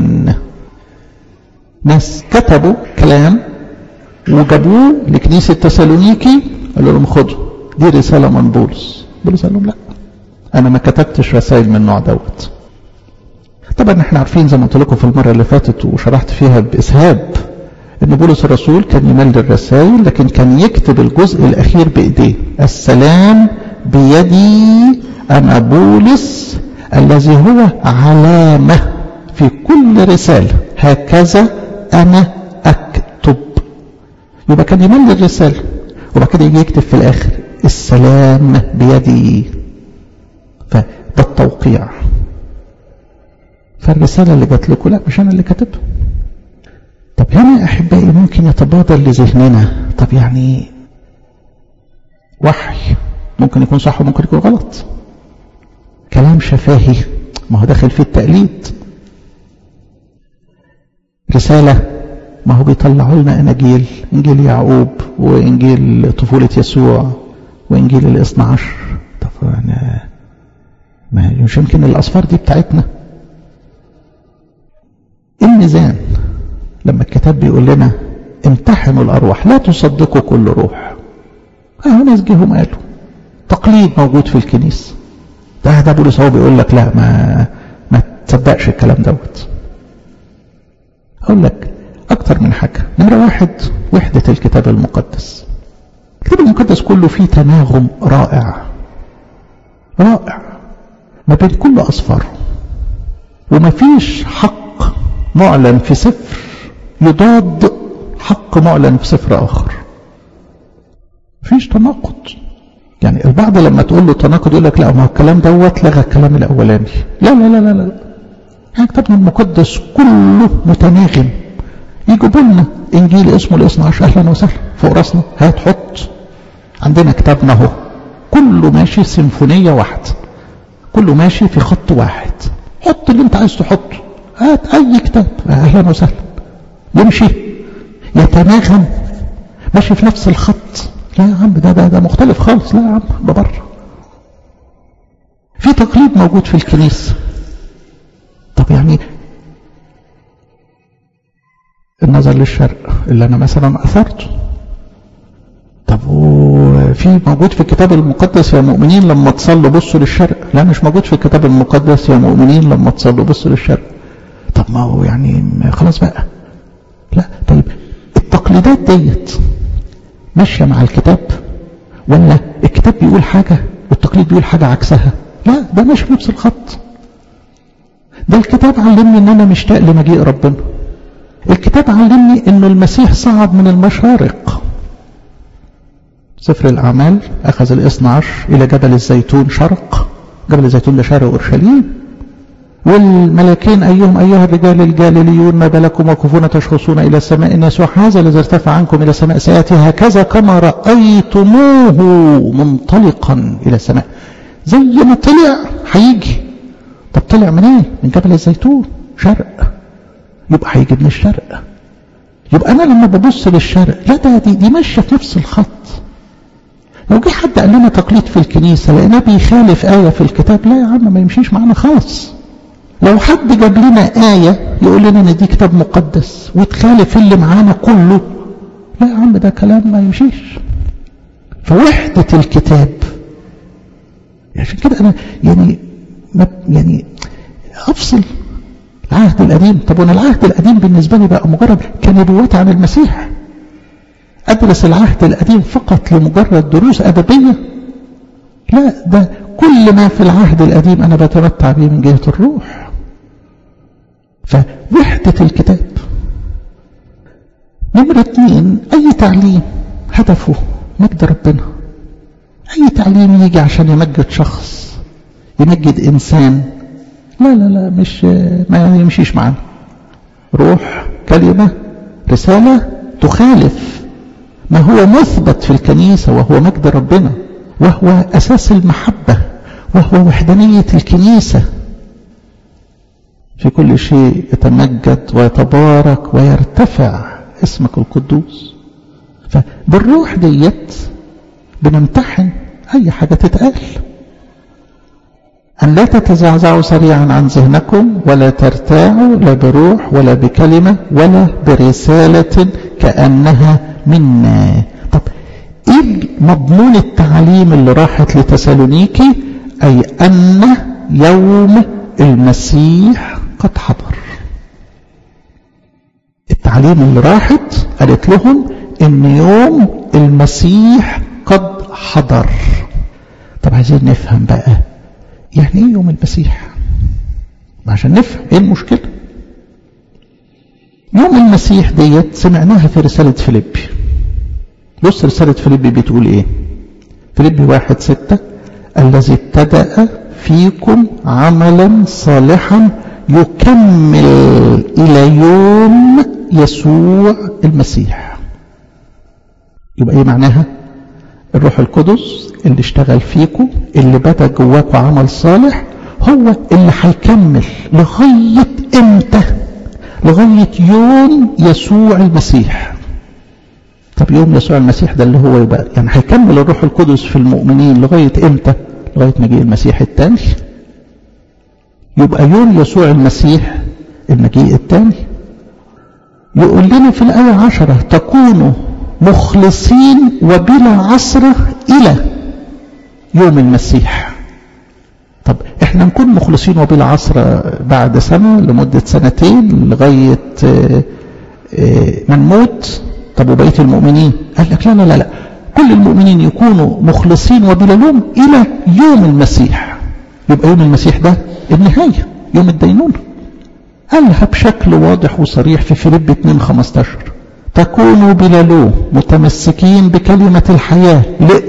ناس كتبوا كلام وجابوه لكنيسة تسالونيكي قالوا لهم خدوا دي رسالة من بولس بولس قال لهم لا انا ما كتبتش رسائل من النوع دوت طبعا احنا عارفين زي ما قلت لكم في المره اللي فاتت وشرحت فيها باسهاب ان بولس الرسول كان يمل الرسائل لكن كان يكتب الجزء الاخير بايديه السلام بيدي انا بولس الذي هو علامه في كل رساله هكذا انا اكتب يبقى كان يمل الرساله وبعد كده يجي يكتب في الاخر السلام بيدي فده التوقيع فالرسالة اللي جات لكم لا مش أنا اللي كاتبها طب هنا أحبائي ممكن يتبادر لذهننا طب يعني وحي ممكن يكون صح وممكن يكون غلط كلام شفاهي ما هو داخل فيه التقليد رسالة ما هو بيطلعوا لنا اناجيل انجيل يعقوب وانجيل طفولة يسوع وانجيل الاثنى عشر طب انا ما مش يمكن الاصفار دي بتاعتنا الميزان لما الكتاب بيقول لنا امتحنوا الارواح لا تصدقوا كل روح اه ناس جيهم قالوا تقليد موجود في الكنيسه ده ده بولس هو بيقول لك لا ما ما تصدقش الكلام دوت اقول لك اكتر من حاجه نمره واحد وحده الكتاب المقدس الكتاب المقدس كله فيه تناغم رائع رائع ما بين كل أصفاره وما فيش حق معلن في سفر يضاد حق معلن في سفر آخر فيش تناقض يعني البعض لما تقول له تناقض يقول لك لا ما الكلام دوت لغى الكلام الأولاني لا لا لا لا لا يعني كتابنا المقدس كله متناغم يجيبوا لنا انجيل اسمه الاثنى عشر اهلا وسهلا فوق راسنا هات حط عندنا كتابنا اهو كله ماشي سيمفونيه واحده كله ماشي في خط واحد حط اللي انت عايز تحطه هات اي كتاب اهلا وسهلا يمشي يتناغم ماشي في نفس الخط لا يا عم ده ده, ده مختلف خالص لا يا عم ده بره في تقليد موجود في الكنيسة طب يعني النظر للشرق اللي انا مثلا اثرته طب وفي موجود في الكتاب المقدس يا مؤمنين لما تصلوا بصوا للشرق لا مش موجود في الكتاب المقدس يا مؤمنين لما تصلوا بصوا للشرق طب ما هو يعني خلاص بقى لا طيب التقليدات ديت ماشيه مع الكتاب ولا الكتاب بيقول حاجه والتقليد بيقول حاجه عكسها لا ده ماشي في نفس الخط ده الكتاب علمني ان انا مشتاق لمجيء ربنا الكتاب علمني انه المسيح صعد من المشارق سفر الاعمال اخذ الاثنى عشر الى جبل الزيتون شرق جبل الزيتون ده شرق اورشليم والملكين أيهم أيها الرجال الجالليون ما بالكم وقفون تشخصون إلى السماء إن يسوع هذا الذي ارتفع عنكم إلى السماء سيأتي هكذا كما رأيتموه منطلقا إلى السماء زي ما طلع هيجي طب طلع منين؟ إيه؟ من جبل الزيتون شرق يبقى هيجي من الشرق يبقى أنا لما ببص للشرق لا ده دي, دي ماشية في نفس الخط لو جه حد قال لنا تقليد في الكنيسة لقيناه بيخالف آية في الكتاب لا يا عم ما يمشيش معانا خالص لو حد جاب لنا آية يقول لنا ان دي كتاب مقدس وتخالف اللي معانا كله لا يا عم ده كلام ما يمشيش فوحدة الكتاب عشان كده انا يعني ما يعني افصل العهد القديم طب وانا العهد القديم بالنسبة لي بقى مجرد كنبوات عن المسيح ادرس العهد القديم فقط لمجرد دروس ادبية لا ده كل ما في العهد القديم انا بتمتع به من جهة الروح فوحدة الكتاب نمرة اثنين أي تعليم هدفه مجد ربنا أي تعليم يجي عشان يمجد شخص يمجد إنسان لا لا لا مش ما يمشيش معانا روح كلمة رسالة تخالف ما هو مثبت في الكنيسة وهو مجد ربنا وهو أساس المحبة وهو وحدانية الكنيسة في كل شيء يتمجد ويتبارك ويرتفع اسمك القدوس فبالروح ديت بنمتحن أي حاجة تتقال أن لا تتزعزعوا سريعا عن ذهنكم ولا ترتاعوا لا بروح ولا بكلمة ولا برسالة كأنها منا طب إيه مضمون التعليم اللي راحت لتسالونيكي أي أن يوم المسيح قد حضر التعليم اللي راحت قالت لهم ان يوم المسيح قد حضر طب عايزين نفهم بقى يعني ايه يوم المسيح عشان نفهم ايه المشكلة يوم المسيح ديت سمعناها في رسالة فيليبي بص رسالة فيليبي بتقول ايه فيليبي واحد ستة الذي ابتدأ فيكم عملا صالحا يكمل إلى يوم يسوع المسيح يبقى ايه معناها الروح القدس اللي اشتغل فيكم اللي بدأ جواكم عمل صالح هو اللي هيكمل لغاية امتى لغاية يوم يسوع المسيح طب يوم يسوع المسيح ده اللي هو يبقى يعني هيكمل الروح القدس في المؤمنين لغاية امتى لغاية مجيء المسيح الثاني يبقى يوم يسوع المسيح المجيء الثاني يقول لنا في الآية عشرة تكونوا مخلصين وبلا عصرة إلى يوم المسيح طب احنا نكون مخلصين وبلا عصرة بعد سنة لمدة سنتين لغاية ما نموت طب وبقية المؤمنين قال لك لا لا لا لا كل المؤمنين يكونوا مخلصين وبلا لوم إلى يوم المسيح يبقى يوم المسيح ده النهاية يوم الدينونة قالها بشكل واضح وصريح في فيليب 2 15 تكونوا بلا لوم متمسكين بكلمة الحياة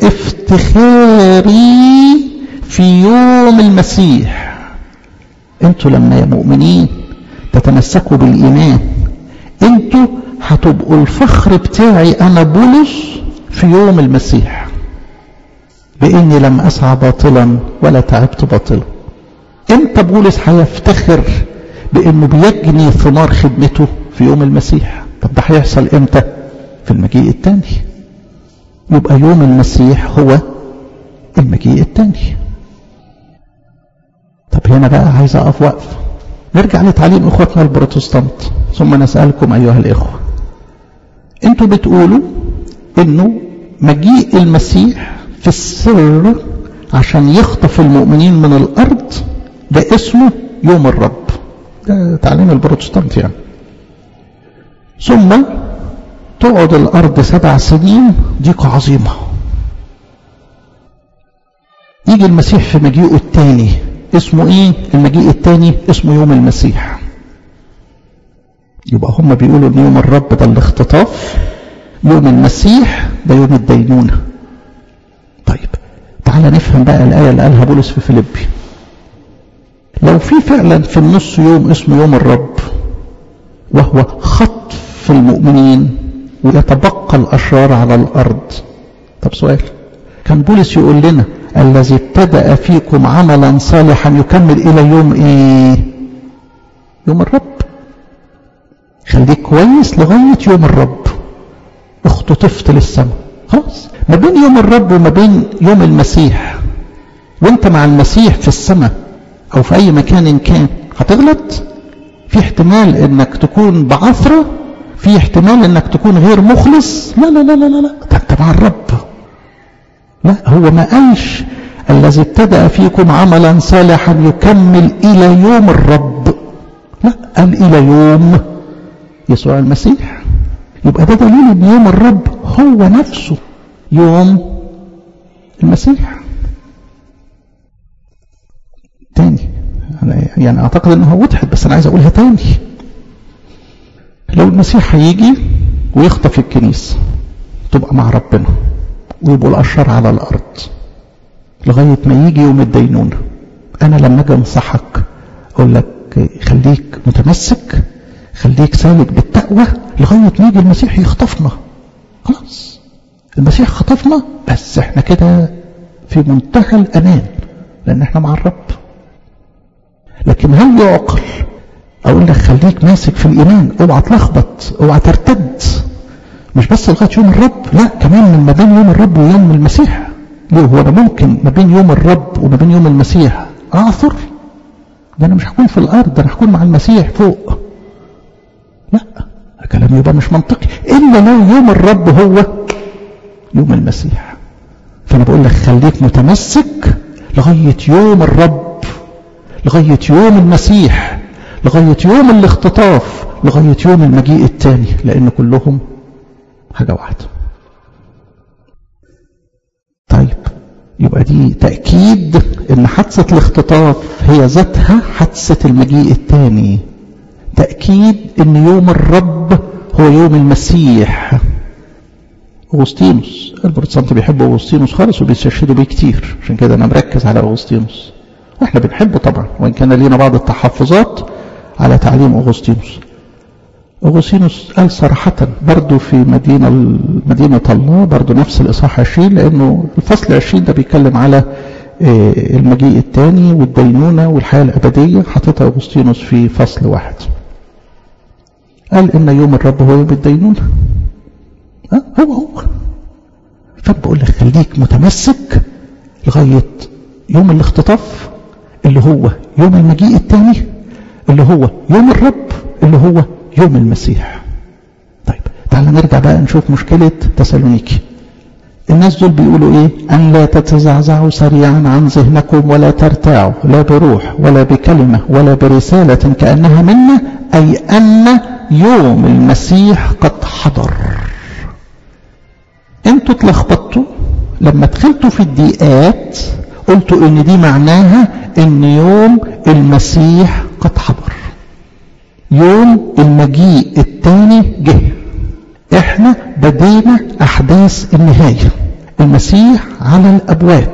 لافتخاري في يوم المسيح انتوا لما يا مؤمنين تتمسكوا بالإيمان انتوا هتبقوا الفخر بتاعي أنا بولس في يوم المسيح بإني لم أسعى باطلا ولا تعبت باطلا امتى بولس هيفتخر بانه بيجني ثمار خدمته في يوم المسيح طب ده هيحصل امتى في المجيء الثاني يبقى يوم المسيح هو المجيء الثاني طب هنا بقى عايز اقف وقف نرجع لتعليم اخواتنا البروتستانت ثم نسالكم ايها الاخوه انتوا بتقولوا انه مجيء المسيح في السر عشان يخطف المؤمنين من الارض ده اسمه يوم الرب ده تعليم البروتستانت يعني ثم تقعد الارض سبع سنين ضيقه عظيمه يجي المسيح في مجيئه الثاني اسمه ايه المجيء الثاني اسمه يوم المسيح يبقى هم بيقولوا ان يوم الرب ده الاختطاف يوم المسيح ده يوم الدينونة طيب تعال نفهم بقى الآية اللي قالها بولس في فيليبي لو في فعلا في النص يوم اسمه يوم الرب وهو خطف المؤمنين ويتبقى الأشرار على الأرض طب سؤال كان بولس يقول لنا الذي ابتدأ فيكم عملا صالحا يكمل إلى يوم إيه يوم الرب خليك كويس لغاية يوم الرب اختطفت للسماء خلاص ما بين يوم الرب وما بين يوم المسيح وانت مع المسيح في السماء او في اي مكان كان هتغلط في احتمال انك تكون بعثرة في احتمال انك تكون غير مخلص لا لا لا لا لا ده انت مع الرب لا هو ما قالش الذي ابتدأ فيكم عملا صالحا يكمل الى يوم الرب لا قال الى يوم يسوع المسيح يبقى ده دليل ان يوم الرب هو نفسه يوم المسيح تاني يعني اعتقد انها وضحت بس انا عايز اقولها تاني لو المسيح هيجي ويخطف الكنيسة تبقى مع ربنا ويبقوا الاشرار على الارض لغاية ما يجي يوم الدينونة انا لما اجي انصحك اقول لك خليك متمسك خليك سالك بالتقوى لغاية ما يجي المسيح يخطفنا خلاص المسيح خطفنا بس احنا كده في منتهى الأمان لأن احنا مع الرب لكن هل يعقل أقول لك خليك ماسك في الإيمان اوعى تلخبط اوعى ترتد مش بس لغاية يوم الرب لا كمان من ما بين يوم الرب ويوم المسيح ليه هو أنا ممكن ما بين يوم الرب وما بين يوم المسيح أعثر ده أنا مش هكون في الأرض ده أنا هكون مع المسيح فوق لا كلام يبقى مش منطقي إلا لو يوم الرب هو يوم المسيح فأنا بقول لك خليك متمسك لغاية يوم الرب لغاية يوم المسيح لغاية يوم الاختطاف لغاية يوم المجيء الثاني لأن كلهم حاجة واحدة طيب يبقى دي تأكيد ان حادثة الاختطاف هي ذاتها حادثة المجيء الثاني تأكيد ان يوم الرب هو يوم المسيح أغسطينوس البروتستانت بيحبوا أغسطينوس خالص وبيستشهدوا بيه كتير عشان كده أنا مركز على أغسطينوس واحنا بنحبه طبعا وإن كان لينا بعض التحفظات على تعليم أغسطينوس أغسطينوس قال صراحة برضو في مدينة مدينة الله برضو نفس الإصحاح 20 لأنه الفصل 20 ده بيتكلم على المجيء الثاني والدينونة والحياة الأبدية حطيتها أغسطينوس في فصل واحد قال إن يوم الرب هو يوم الدينونة ها هو هو فبقول لك خليك متمسك لغاية يوم الاختطاف اللي هو يوم المجيء الثاني اللي هو يوم الرب اللي هو يوم المسيح طيب تعال نرجع بقى نشوف مشكلة تسالونيكي الناس دول بيقولوا ايه ان لا تتزعزعوا سريعا عن ذهنكم ولا ترتاعوا لا بروح ولا بكلمة ولا برسالة كأنها منا اي ان يوم المسيح قد حضر انتوا اتلخبطتوا لما دخلتوا في الضيقات قلتوا ان دي معناها ان يوم المسيح قد حضر يوم المجيء الثاني جه احنا بدينا احداث النهاية المسيح على الابواب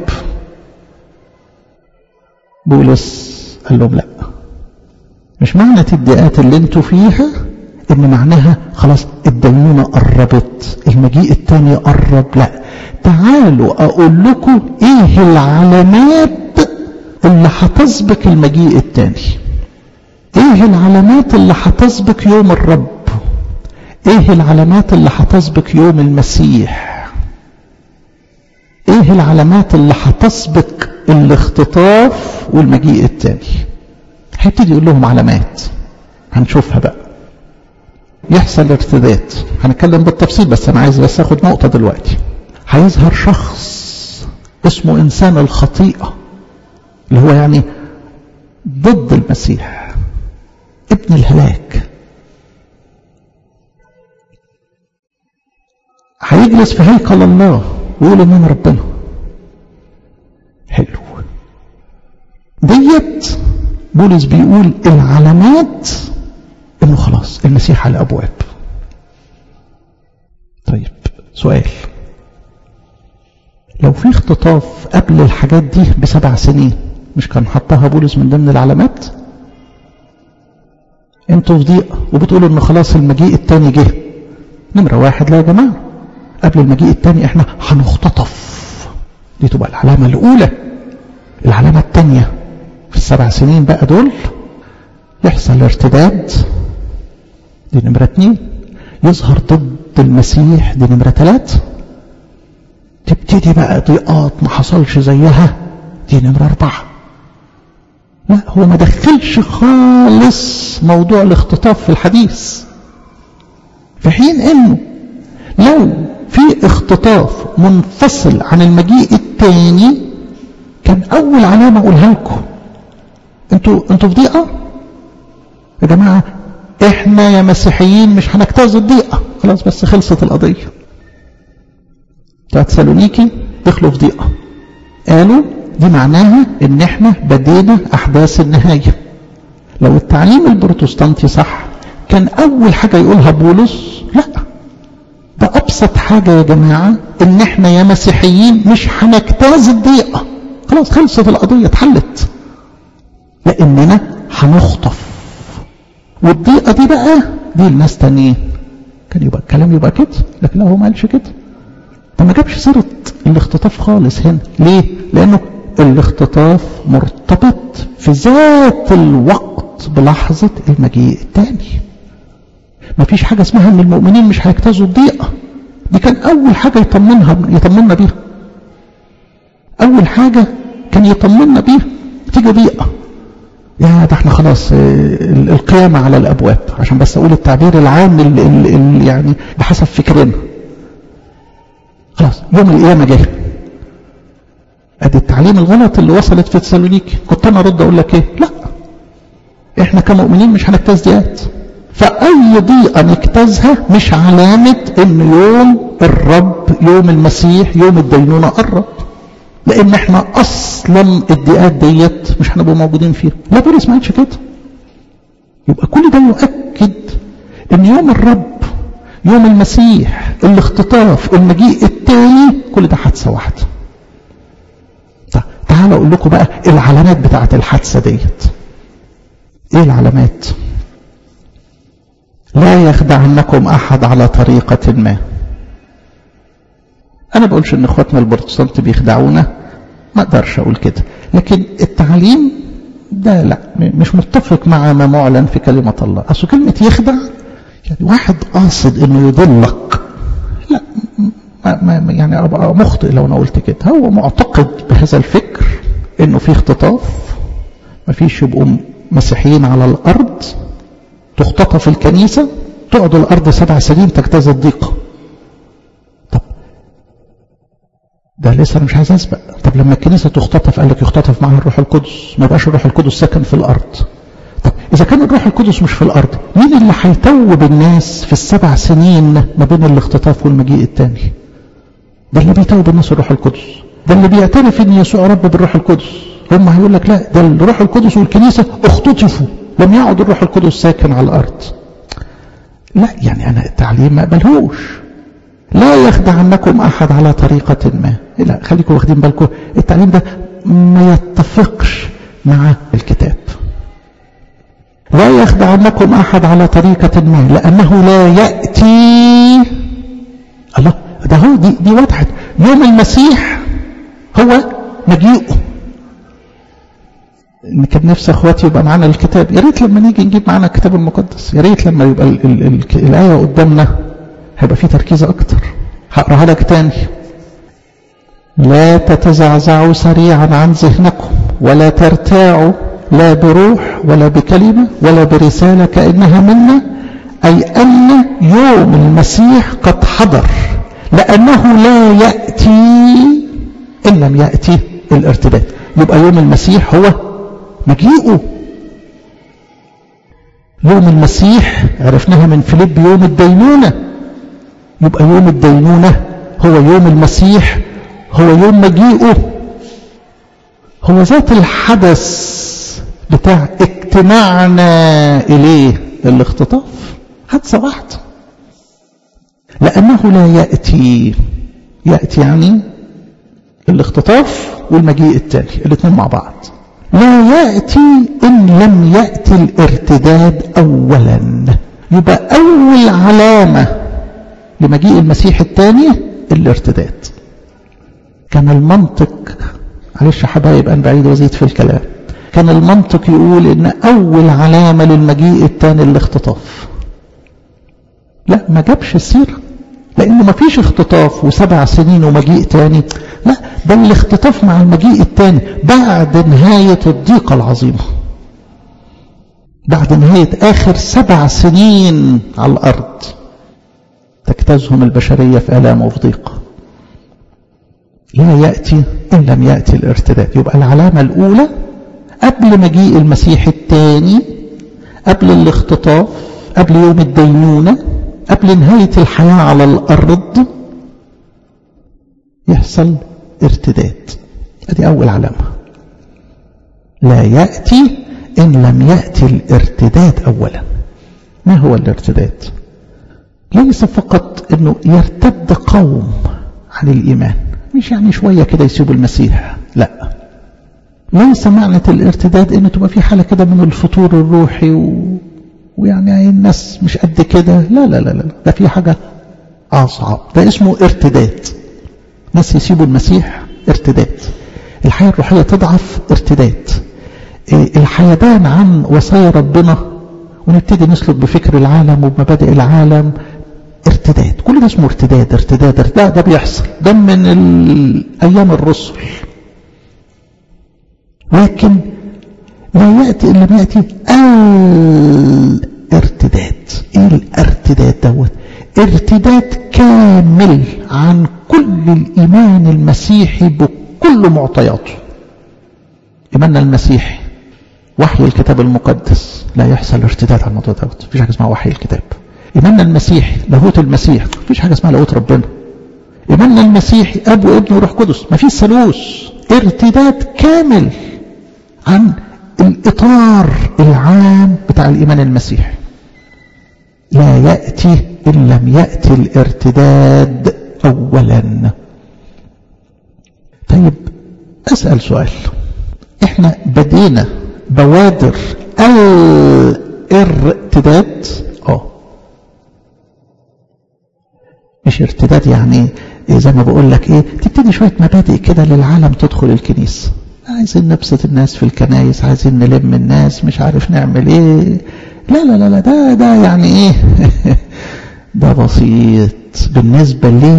بولس قال لهم لا مش معنى الضيقات اللي انتوا فيها ان معناها خلاص الدينونة قربت المجيء الثاني قرب لا تعالوا اقول لكم ايه العلامات اللي هتسبق المجيء الثاني ايه العلامات اللي هتسبق يوم الرب ايه العلامات اللي هتسبق يوم المسيح ايه العلامات اللي هتسبق الاختطاف والمجيء التاني هيبتدي يقول لهم علامات هنشوفها بقى يحصل ارتداد هنتكلم بالتفصيل بس انا عايز بس اخد نقطة دلوقتي هيظهر شخص اسمه انسان الخطيئة اللي هو يعني ضد المسيح ابن الهلاك هيجلس في هيكل الله ويقول ان انا ربنا حلو ديت بولس بيقول العلامات انه خلاص المسيح على الابواب طيب سؤال لو في اختطاف قبل الحاجات دي بسبع سنين مش كان حطها بولس من ضمن العلامات انتوا في ضيق وبتقولوا ان خلاص المجيء التاني جه نمرة واحد لا يا جماعة قبل المجيء التاني احنا هنختطف دي تبقى العلامة الاولى العلامة التانية في السبع سنين بقى دول يحصل ارتداد دي نمرة اتنين يظهر ضد المسيح دي نمرة تلاتة تبتدي بقى ضيقات ما حصلش زيها دي نمرة أربعة لا هو ما دخلش خالص موضوع الاختطاف في الحديث في حين انه لو في اختطاف منفصل عن المجيء التاني كان اول علامة اقولها لكم انتوا انتوا في ضيقة يا جماعة احنا يا مسيحيين مش هنجتاز الضيقة خلاص بس خلصت القضية بتاعت سالونيكي دخلوا في ضيقة قالوا دي معناها ان احنا بدينا احداث النهاية لو التعليم البروتستانتي صح كان اول حاجة يقولها بولس لا ده ابسط حاجة يا جماعة ان احنا يا مسيحيين مش هنجتاز الضيقة خلاص خلصت القضية اتحلت لاننا هنخطف والضيقة دي بقى دي الناس تانيين كان يبقى الكلام يبقى كده لكن هو ما قالش كده ده ما جابش سيرة الاختطاف خالص هنا ليه لانه الاختطاف مرتبط في ذات الوقت بلحظة المجيء الثاني ما فيش حاجة اسمها ان المؤمنين مش هيجتازوا الضيقة دي كان اول حاجة يطمنها يطمنا بيها اول حاجة كان يطمنا بيها تيجي ضيقة يا ده احنا خلاص القيامة على الابواب عشان بس اقول التعبير العام اللي, اللي يعني بحسب فكرنا خلاص يوم القيامة جاي ادي التعليم الغلط اللي وصلت في تسالونيكي كنت انا ارد اقول لك ايه لا احنا كمؤمنين مش هنجتاز ديات فاي ضيقه نجتازها مش علامه ان يوم الرب يوم المسيح يوم الدينونه قرب لان احنا اصلا الضيقات ديت مش هنبقى موجودين فيها لا بولس ما قالش كده يبقى كل ده يؤكد ان يوم الرب يوم المسيح الاختطاف المجيء التاني كل ده حادثه واحده تعالوا اقول لكم بقى العلامات بتاعت الحادثه ديت ايه العلامات لا يخدعنكم احد على طريقه ما انا بقولش ان اخواتنا البروتستانت بيخدعونا ما اقدرش اقول كده لكن التعليم ده لا مش متفق مع ما معلن في كلمه الله اصل كلمه يخدع يعني واحد قاصد انه يضلك لا ما ما يعني ابقى مخطئ لو انا قلت كده هو معتقد بهذا الفكر انه في اختطاف ما فيش يبقوا مسيحيين على الارض تختطف الكنيسه تقعد الارض سبع سنين تجتاز الضيقه طب ده لسه انا مش عايز اسبق طب لما الكنيسه تختطف قال لك يختطف معها الروح القدس ما يبقاش الروح القدس ساكن في الارض طب اذا كان الروح القدس مش في الارض مين اللي هيتوب الناس في السبع سنين ما بين الاختطاف والمجيء الثاني ده اللي بيتوب الناس الروح القدس ده اللي بيعترف ان يسوع رب بالروح القدس هم هيقول لك لا ده الروح القدس والكنيسه اختطفوا لم يعد الروح القدس ساكن على الارض لا يعني انا التعليم ما اقبلهوش لا يخدعنكم احد على طريقه ما لا خليكم واخدين بالكم التعليم ده ما يتفقش مع الكتاب لا يخدعنكم احد على طريقه ما لانه لا ياتي الله ده هو دي, دي وضحت يوم المسيح هو مجيئه ان كان نفسي اخواتي يبقى معانا الكتاب يا ريت لما نيجي نجيب معانا الكتاب المقدس يا ريت لما يبقى ال ال ال الايه قدامنا هيبقى في تركيز اكتر هقراها لك تاني لا تتزعزعوا سريعا عن ذهنكم ولا ترتاعوا لا بروح ولا بكلمه ولا برساله كانها منا اي ان يوم المسيح قد حضر لانه لا ياتي ان لم ياتي الارتداد يبقى يوم المسيح هو مجيئه يوم المسيح عرفناها من فيليب يوم الدينونة يبقى يوم الدينونة هو يوم المسيح هو يوم مجيئه هو ذات الحدث بتاع اجتماعنا إليه الاختطاف حادثة واحدة لأنه لا يأتي يأتي يعني الاختطاف والمجيء التالي الاثنين مع بعض لا يأتي إن لم يأتي الارتداد أولا يبقى أول علامة لمجيء المسيح الثاني الارتداد كان المنطق معلش يا حبايب أنا بعيد وزيد في الكلام كان المنطق يقول إن أول علامة للمجيء الثاني الاختطاف لا ما جابش السيرة لأنه ما فيش اختطاف وسبع سنين ومجيء تاني لا ده الاختطاف مع المجيء الثاني بعد نهاية الضيقة العظيمة بعد نهاية آخر سبع سنين على الأرض تجتازهم البشرية في آلام وفي ضيق لا يأتي إن لم يأتي الارتداد يبقى العلامة الأولى قبل مجيء المسيح الثاني قبل الاختطاف قبل يوم الدينونة قبل نهاية الحياة على الأرض يحصل ارتداد ادي اول علامة لا يأتي ان لم يأتي الارتداد اولا ما هو الارتداد ليس فقط انه يرتد قوم عن الايمان مش يعني شوية كده يسيبوا المسيح لا ليس معنى الارتداد انه تبقى في حالة كده من الفطور الروحي و... ويعني الناس مش قد كده لا لا لا لا ده في حاجة اصعب ده اسمه ارتداد ناس يسيبوا المسيح ارتداد الحياة الروحية تضعف ارتداد الحيدان عن وصايا ربنا ونبتدي نسلك بفكر العالم وبمبادئ العالم ارتداد كل ده اسمه ارتداد ارتداد ارتداد ده بيحصل ده من ايام الرسل لكن لا يأتي إلا ما يأتي الارتداد ايه الارتداد دوت ارتداد كامل عن كل الإيمان المسيحي بكل معطياته إيماننا المسيحي وحي الكتاب المقدس لا يحصل ارتداد على الموضوع دوت مفيش حاجة اسمها وحي الكتاب إيماننا المسيحي لاهوت المسيح مفيش حاجة اسمها لاهوت ربنا إيماننا المسيحي أب وابن وروح قدس مفيش ثالوث ارتداد كامل عن الإطار العام بتاع الإيمان المسيحي لا يأتي إن لم يأتي الارتداد أولا طيب أسأل سؤال احنا بدينا بوادر الارتداد اه مش ارتداد يعني زي ما بقول لك ايه تبتدي شوية مبادئ كده للعالم تدخل الكنيسة عايزين نبسط الناس في الكنايس عايزين نلم الناس مش عارف نعمل ايه لا لا لا لا ده ده يعني ايه ده بسيط بالنسبة ليه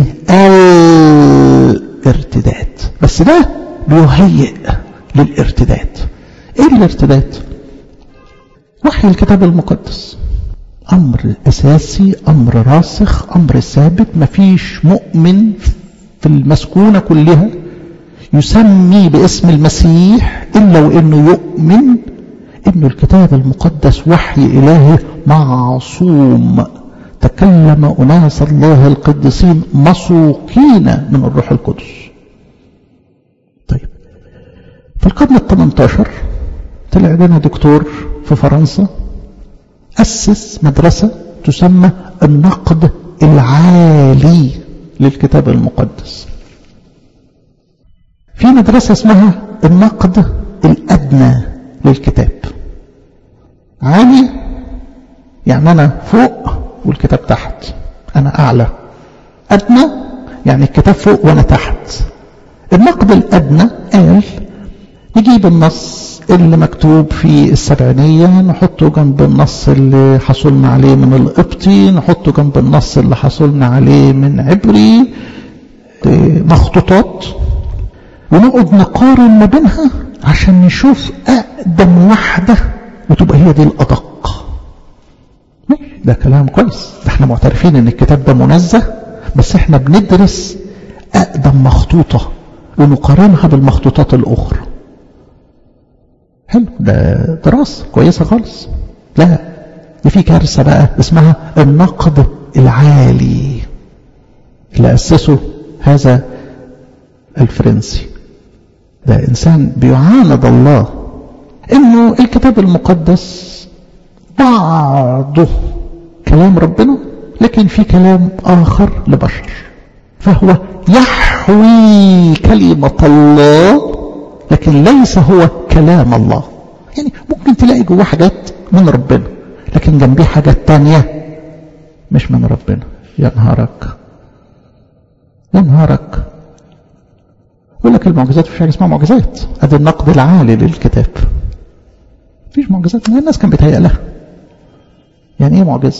الارتداد بس ده بيهيئ للارتداد ايه الارتداد وحي الكتاب المقدس امر اساسي امر راسخ امر ثابت مفيش مؤمن في المسكونة كلها يسمي باسم المسيح الا وانه يؤمن ان الكتاب المقدس وحي الهي معصوم تكلم أناس الله القديسين مسوقين من الروح القدس طيب في القرن الثمنتاشر طلع لنا دكتور في فرنسا أسس مدرسة تسمى النقد العالي للكتاب المقدس في مدرسة اسمها النقد الأدنى للكتاب عالي يعني أنا فوق والكتاب تحت أنا أعلى أدنى يعني الكتاب فوق وأنا تحت النقد الأدنى قال نجيب النص اللي مكتوب في السبعينية نحطه جنب النص اللي حصلنا عليه من القبطي نحطه جنب النص اللي حصلنا عليه من عبري مخطوطات ونقعد نقارن ما بينها عشان نشوف أقدم واحدة وتبقى هي دي الأدق ده كلام كويس ده احنا معترفين ان الكتاب ده منزه بس احنا بندرس أقدم مخطوطة ونقارنها بالمخطوطات الأخرى حلو ده دراسة كويسة خالص لا دي في كارثة بقى اسمها النقد العالي اللي أسسه هذا الفرنسي ده إنسان بيعاند الله إنه الكتاب المقدس بعضه كلام ربنا لكن في كلام آخر لبشر فهو يحوي كلمة الله لكن ليس هو كلام الله يعني ممكن تلاقي جواه حاجات من ربنا لكن جنبيه حاجات تانية مش من ربنا يا نهارك يا نهارك يقول لك المعجزات مفيش حاجه اسمها معجزات ادي النقد العالي للكتاب مفيش معجزات ما الناس كان بيتهيأ لها يعني ايه معجزه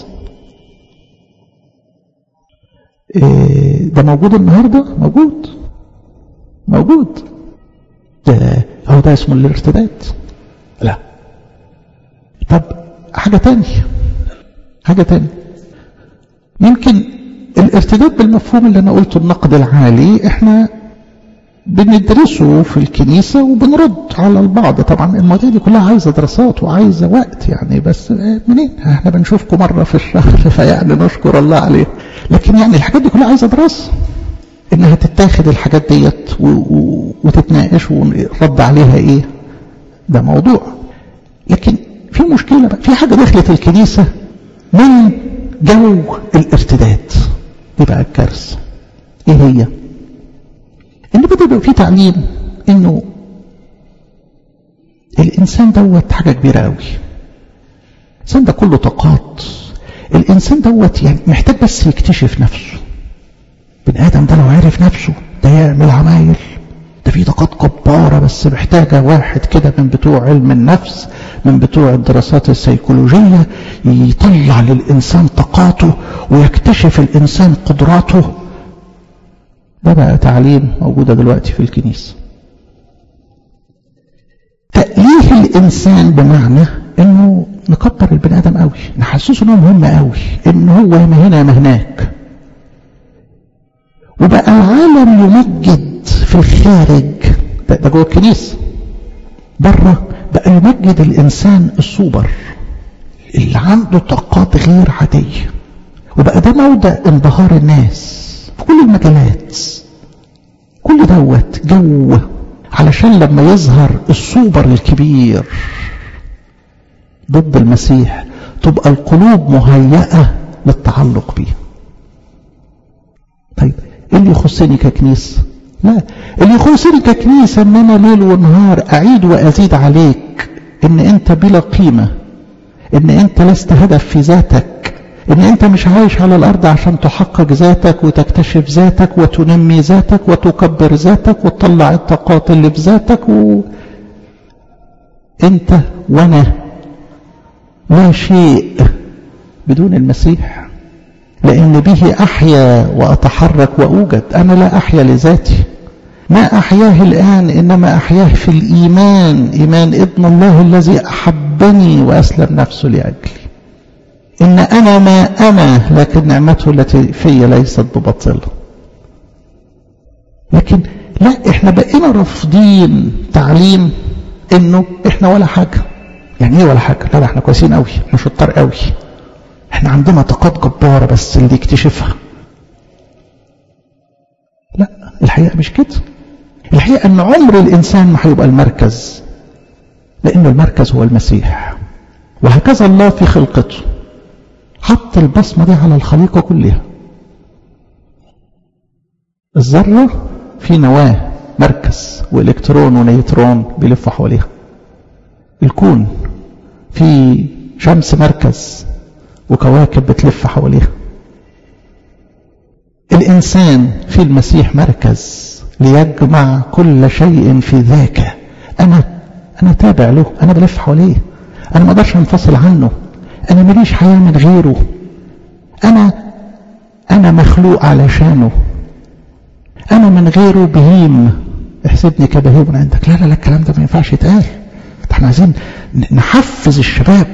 إيه ده موجود النهارده موجود موجود ده هو ده اسمه الارتداد لا طب حاجة تانية حاجة تانية يمكن الارتداد بالمفهوم اللي انا قلته النقد العالي احنا بندرسه في الكنيسة وبنرد على البعض طبعا المواضيع دي كلها عايزة دراسات وعايزة وقت يعني بس منين احنا بنشوفكم مرة في الشهر فيعني نشكر الله عليه لكن يعني الحاجات دي كلها عايزة دراسة انها تتاخد الحاجات ديت وتتناقش ورد عليها ايه ده موضوع لكن في مشكلة بقى في حاجة دخلت الكنيسة من جو الارتداد دي بقى الكارثة ايه هي ان بدأ يبقى في تعليم انه الانسان دوت حاجة كبيرة قوي الانسان ده كله طاقات الانسان دوت يعني محتاج بس يكتشف نفسه بني ادم ده لو عرف نفسه ده يعمل عمايل ده في طاقات جبارة بس محتاجة واحد كده من بتوع علم النفس من بتوع الدراسات السيكولوجية يطلع للإنسان طاقاته ويكتشف الإنسان قدراته ده بقى تعليم موجودة دلوقتي في الكنيسة تأليه الإنسان بمعنى إنه نكبر البني آدم قوي نحسسه إنه مهم قوي إن هو يا هنا يا هناك وبقى العالم يمجد في الخارج ده, ده جوه الكنيسة بره بقى يمجد الإنسان السوبر اللي عنده طاقات غير عادية وبقى ده موضع انبهار الناس في كل المجالات كل دوت جو علشان لما يظهر السوبر الكبير ضد المسيح تبقى القلوب مهيئة للتعلق بيه طيب ايه اللي يخصني ككنيسة لا اللي يخصني ككنيسة ان انا ليل ونهار اعيد وازيد عليك ان انت بلا قيمة ان انت لست هدف في ذاتك ان انت مش عايش على الارض عشان تحقق ذاتك وتكتشف ذاتك وتنمي ذاتك وتكبر ذاتك وتطلع الطاقات اللي في ذاتك و... انت وانا لا شيء بدون المسيح لأن به أحيا وأتحرك وأوجد أنا لا أحيا لذاتي ما أحياه الآن إنما أحياه في الإيمان إيمان ابن الله الذي أحبني وأسلم نفسه لأجلي إن أنا ما أنا لكن نعمته التي في ليست ببطلة لكن لا إحنا بقينا رافضين تعليم إنه إحنا ولا حاجة يعني إيه ولا حاجة لا لا إحنا كويسين قوي إحنا شطار قوي احنا عندنا طاقات جبارة بس اللي يكتشفها لا الحقيقة مش كده الحقيقة ان عمر الانسان ما هيبقى المركز لان المركز هو المسيح وهكذا الله في خلقته حط البصمة دي على الخليقة كلها الذرة في نواة مركز والكترون ونيوترون بيلفوا حواليها الكون في شمس مركز وكواكب بتلف حواليها الإنسان في المسيح مركز ليجمع كل شيء في ذاك أنا أنا تابع له أنا بلف حواليه أنا ما اقدرش انفصل عنه أنا ماليش حياة من غيره أنا أنا مخلوق علشانه أنا من غيره بهيم احسبني كبهيم عندك لا لا لا الكلام ده ما ينفعش يتقال احنا عايزين نحفز الشباب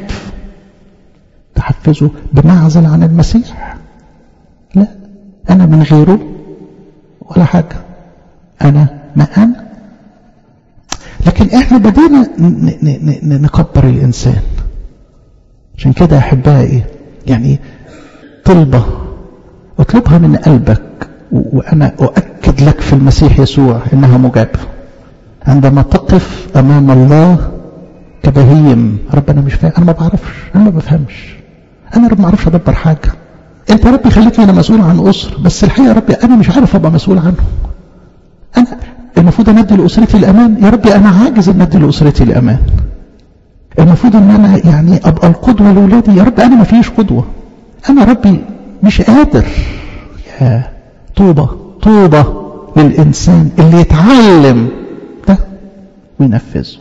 تحفزه بمعزل عن المسيح لا أنا من غيره ولا حاجة أنا ما أنا لكن احنا بدينا نكبر الإنسان عشان كده أحبائي يعني طلبة اطلبها من قلبك وأنا أؤكد لك في المسيح يسوع إنها مجابة عندما تقف أمام الله كبهيم رب أنا مش فاهم أنا ما بعرفش أنا ما بفهمش أنا رب ما أعرفش أدبر حاجة أنت ربي خليتني أنا مسؤول عن أسر بس الحقيقة يا ربي أنا مش عارف أبقى مسؤول عنه أنا المفروض أن أدي لأسرتي الأمان يا ربي أنا عاجز أن أدي لأسرتي الأمان المفروض أن أنا يعني أبقى القدوة لأولادي يا رب أنا ما فيش قدوة أنا ربي مش قادر يا طوبة طوبة للإنسان اللي يتعلم ده وينفذه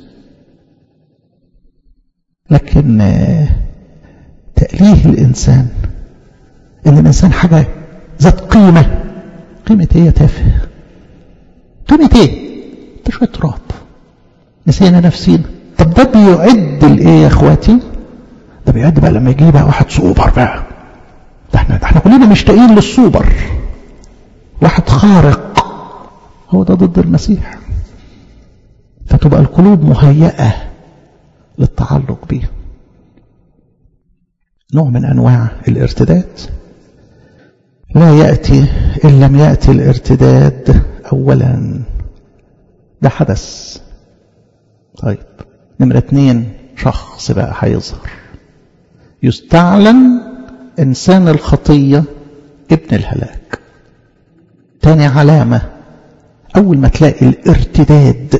لكن تأليه الإنسان إن الإنسان حاجة ذات قيمة قيمة إيه يا تافه قيمة إيه ده شوية تراب نسينا نفسينا طب ده بيعد الإيه يا إخواتي ده بيعد بقى لما يجي بقى واحد سوبر بقى ده احنا ده احنا كلنا مشتاقين للسوبر واحد خارق هو ده ضد المسيح فتبقى القلوب مهيئة للتعلق به نوع من أنواع الارتداد لا يأتي إن لم يأتي الارتداد أولا ده حدث طيب نمرة اتنين شخص بقى هيظهر يستعلن إنسان الخطية ابن الهلاك تاني علامة أول ما تلاقي الارتداد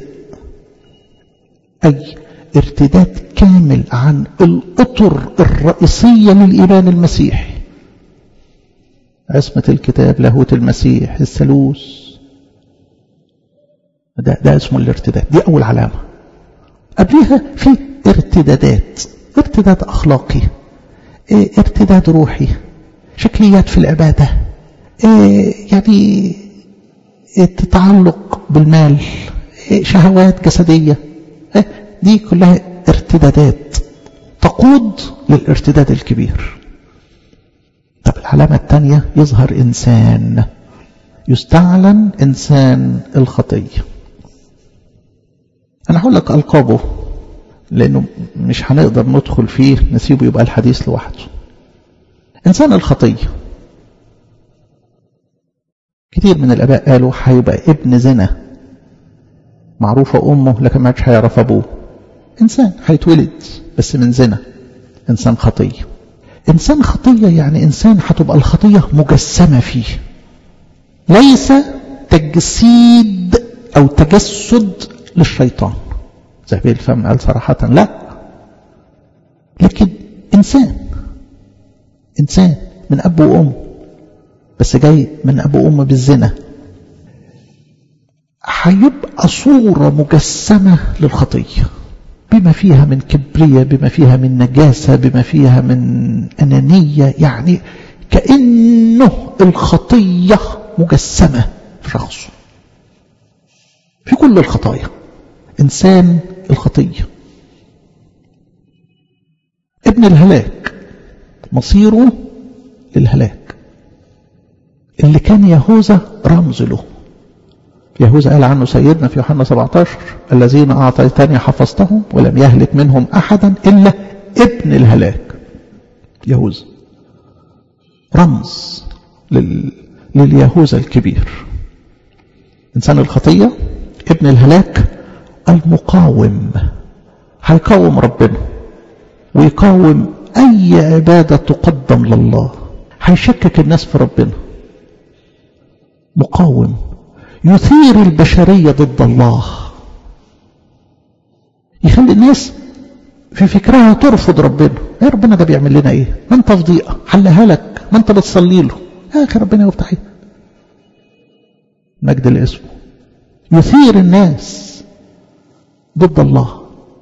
أي ارتداد كامل عن الأطر الرئيسية للإيمان المسيحي عصمة الكتاب لاهوت المسيح الثالوث ده, ده اسمه الارتداد دي أول علامة قبلها في ارتدادات ارتداد أخلاقي اه ارتداد روحي شكليات في العبادة اه يعني اه تتعلق بالمال شهوات جسدية دي كلها ارتدادات تقود للارتداد الكبير طب العلامة الثانية يظهر إنسان يستعلن إنسان الخطية أنا هقول لك ألقابه لأنه مش هنقدر ندخل فيه نسيبه يبقى الحديث لوحده إنسان الخطية كتير من الآباء قالوا هيبقى ابن زنا معروفة أمه لكن ما عادش هيعرف أبوه إنسان هيتولد بس من زنا إنسان خطية إنسان خطية يعني إنسان هتبقى الخطية مجسمة فيه ليس تجسيد أو تجسد للشيطان زي الفم قال صراحة لا لكن إنسان إنسان من أب وأم بس جاي من أب وأم بالزنا هيبقى صورة مجسمة للخطية بما فيها من كبرية بما فيها من نجاسة بما فيها من أنانية يعني كأنه الخطية مجسمة في شخصه في كل الخطايا إنسان الخطية ابن الهلاك مصيره للهلاك اللي كان يهوذا رمز له يهوذا قال عنه سيدنا في يوحنا 17 الذين أعطيتني حفظتهم ولم يهلك منهم أحدا إلا ابن الهلاك يهوذا رمز لل... لليهوذا الكبير إنسان الخطية ابن الهلاك المقاوم هيقاوم ربنا ويقاوم أي عبادة تقدم لله هيشكك الناس في ربنا مقاوم يثير البشرية ضد الله يخلي الناس في فكرها ترفض ربنا يا ربنا ده بيعمل لنا ايه ما انت في ضيقه حلها لك ما انت بتصلي له يا اخي ربنا يفتح مجد الاسم يثير الناس ضد الله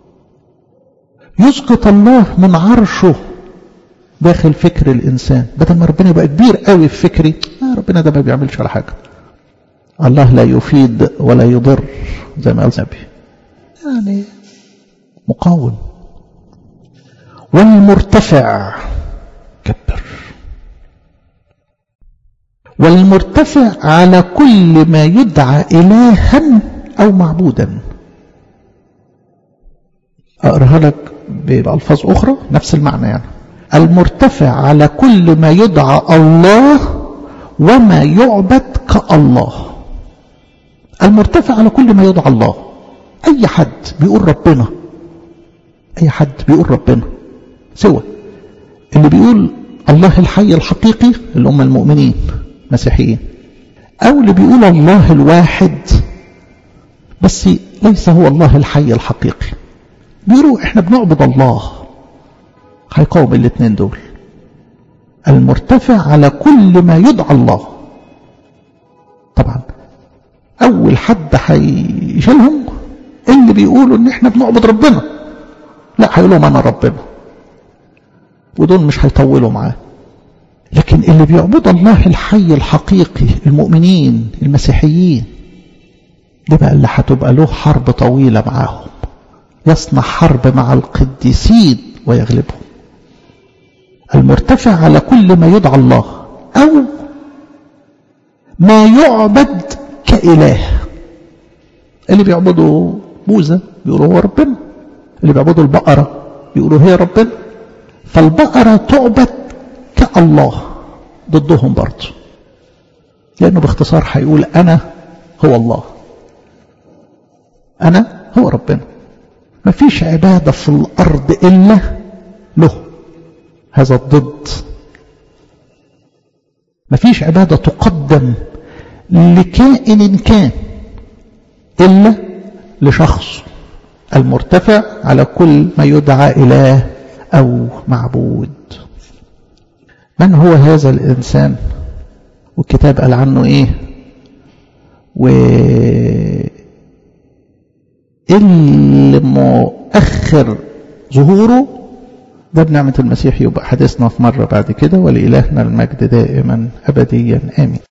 يسقط الله من عرشه داخل فكر الإنسان بدل ما ربنا يبقى كبير قوي في فكري آه ربنا ده ما بيعملش ولا حاجة الله لا يفيد ولا يضر زي ما قال النبي يعني مقاوم والمرتفع كبر والمرتفع على كل ما يدعى إلها أو معبودا أقرأها لك بألفاظ أخرى نفس المعنى يعني المرتفع على كل ما يدعى الله وما يعبد كالله المرتفع على كل ما يدعى الله أي حد بيقول ربنا أي حد بيقول ربنا سوى اللي بيقول الله الحي الحقيقي اللي هم المؤمنين مسيحيين أو اللي بيقول الله الواحد بس ليس هو الله الحي الحقيقي بيقولوا احنا بنعبد الله هيقاوم الاثنين دول المرتفع على كل ما يدعى الله طبعا اول حد هيشيلهم اللي بيقولوا ان احنا بنعبد ربنا لا هيقولوا انا ربنا ودول مش هيطولوا معاه لكن اللي بيعبد الله الحي الحقيقي المؤمنين المسيحيين ده بقى اللي هتبقى له حرب طويلة معاهم يصنع حرب مع القديسين ويغلبهم المرتفع على كل ما يدعى الله أو ما يعبد كإله اللي بيعبدوا بوذا بيقولوا هو ربنا اللي بيعبدوا البقرة بيقولوا هي ربنا فالبقرة تعبد كالله ضدهم برضه لأنه باختصار هيقول أنا هو الله أنا هو ربنا ما فيش عبادة في الأرض إلا له هذا الضد ما فيش عبادة تقدم لكائن كان إلا لشخص المرتفع على كل ما يدعى إله أو معبود من هو هذا الإنسان والكتاب قال عنه إيه و اللي مؤخر ظهوره ده بنعمة المسيح يبقى حديثنا في مرة بعد كده ولإلهنا المجد دائما أبديا آمين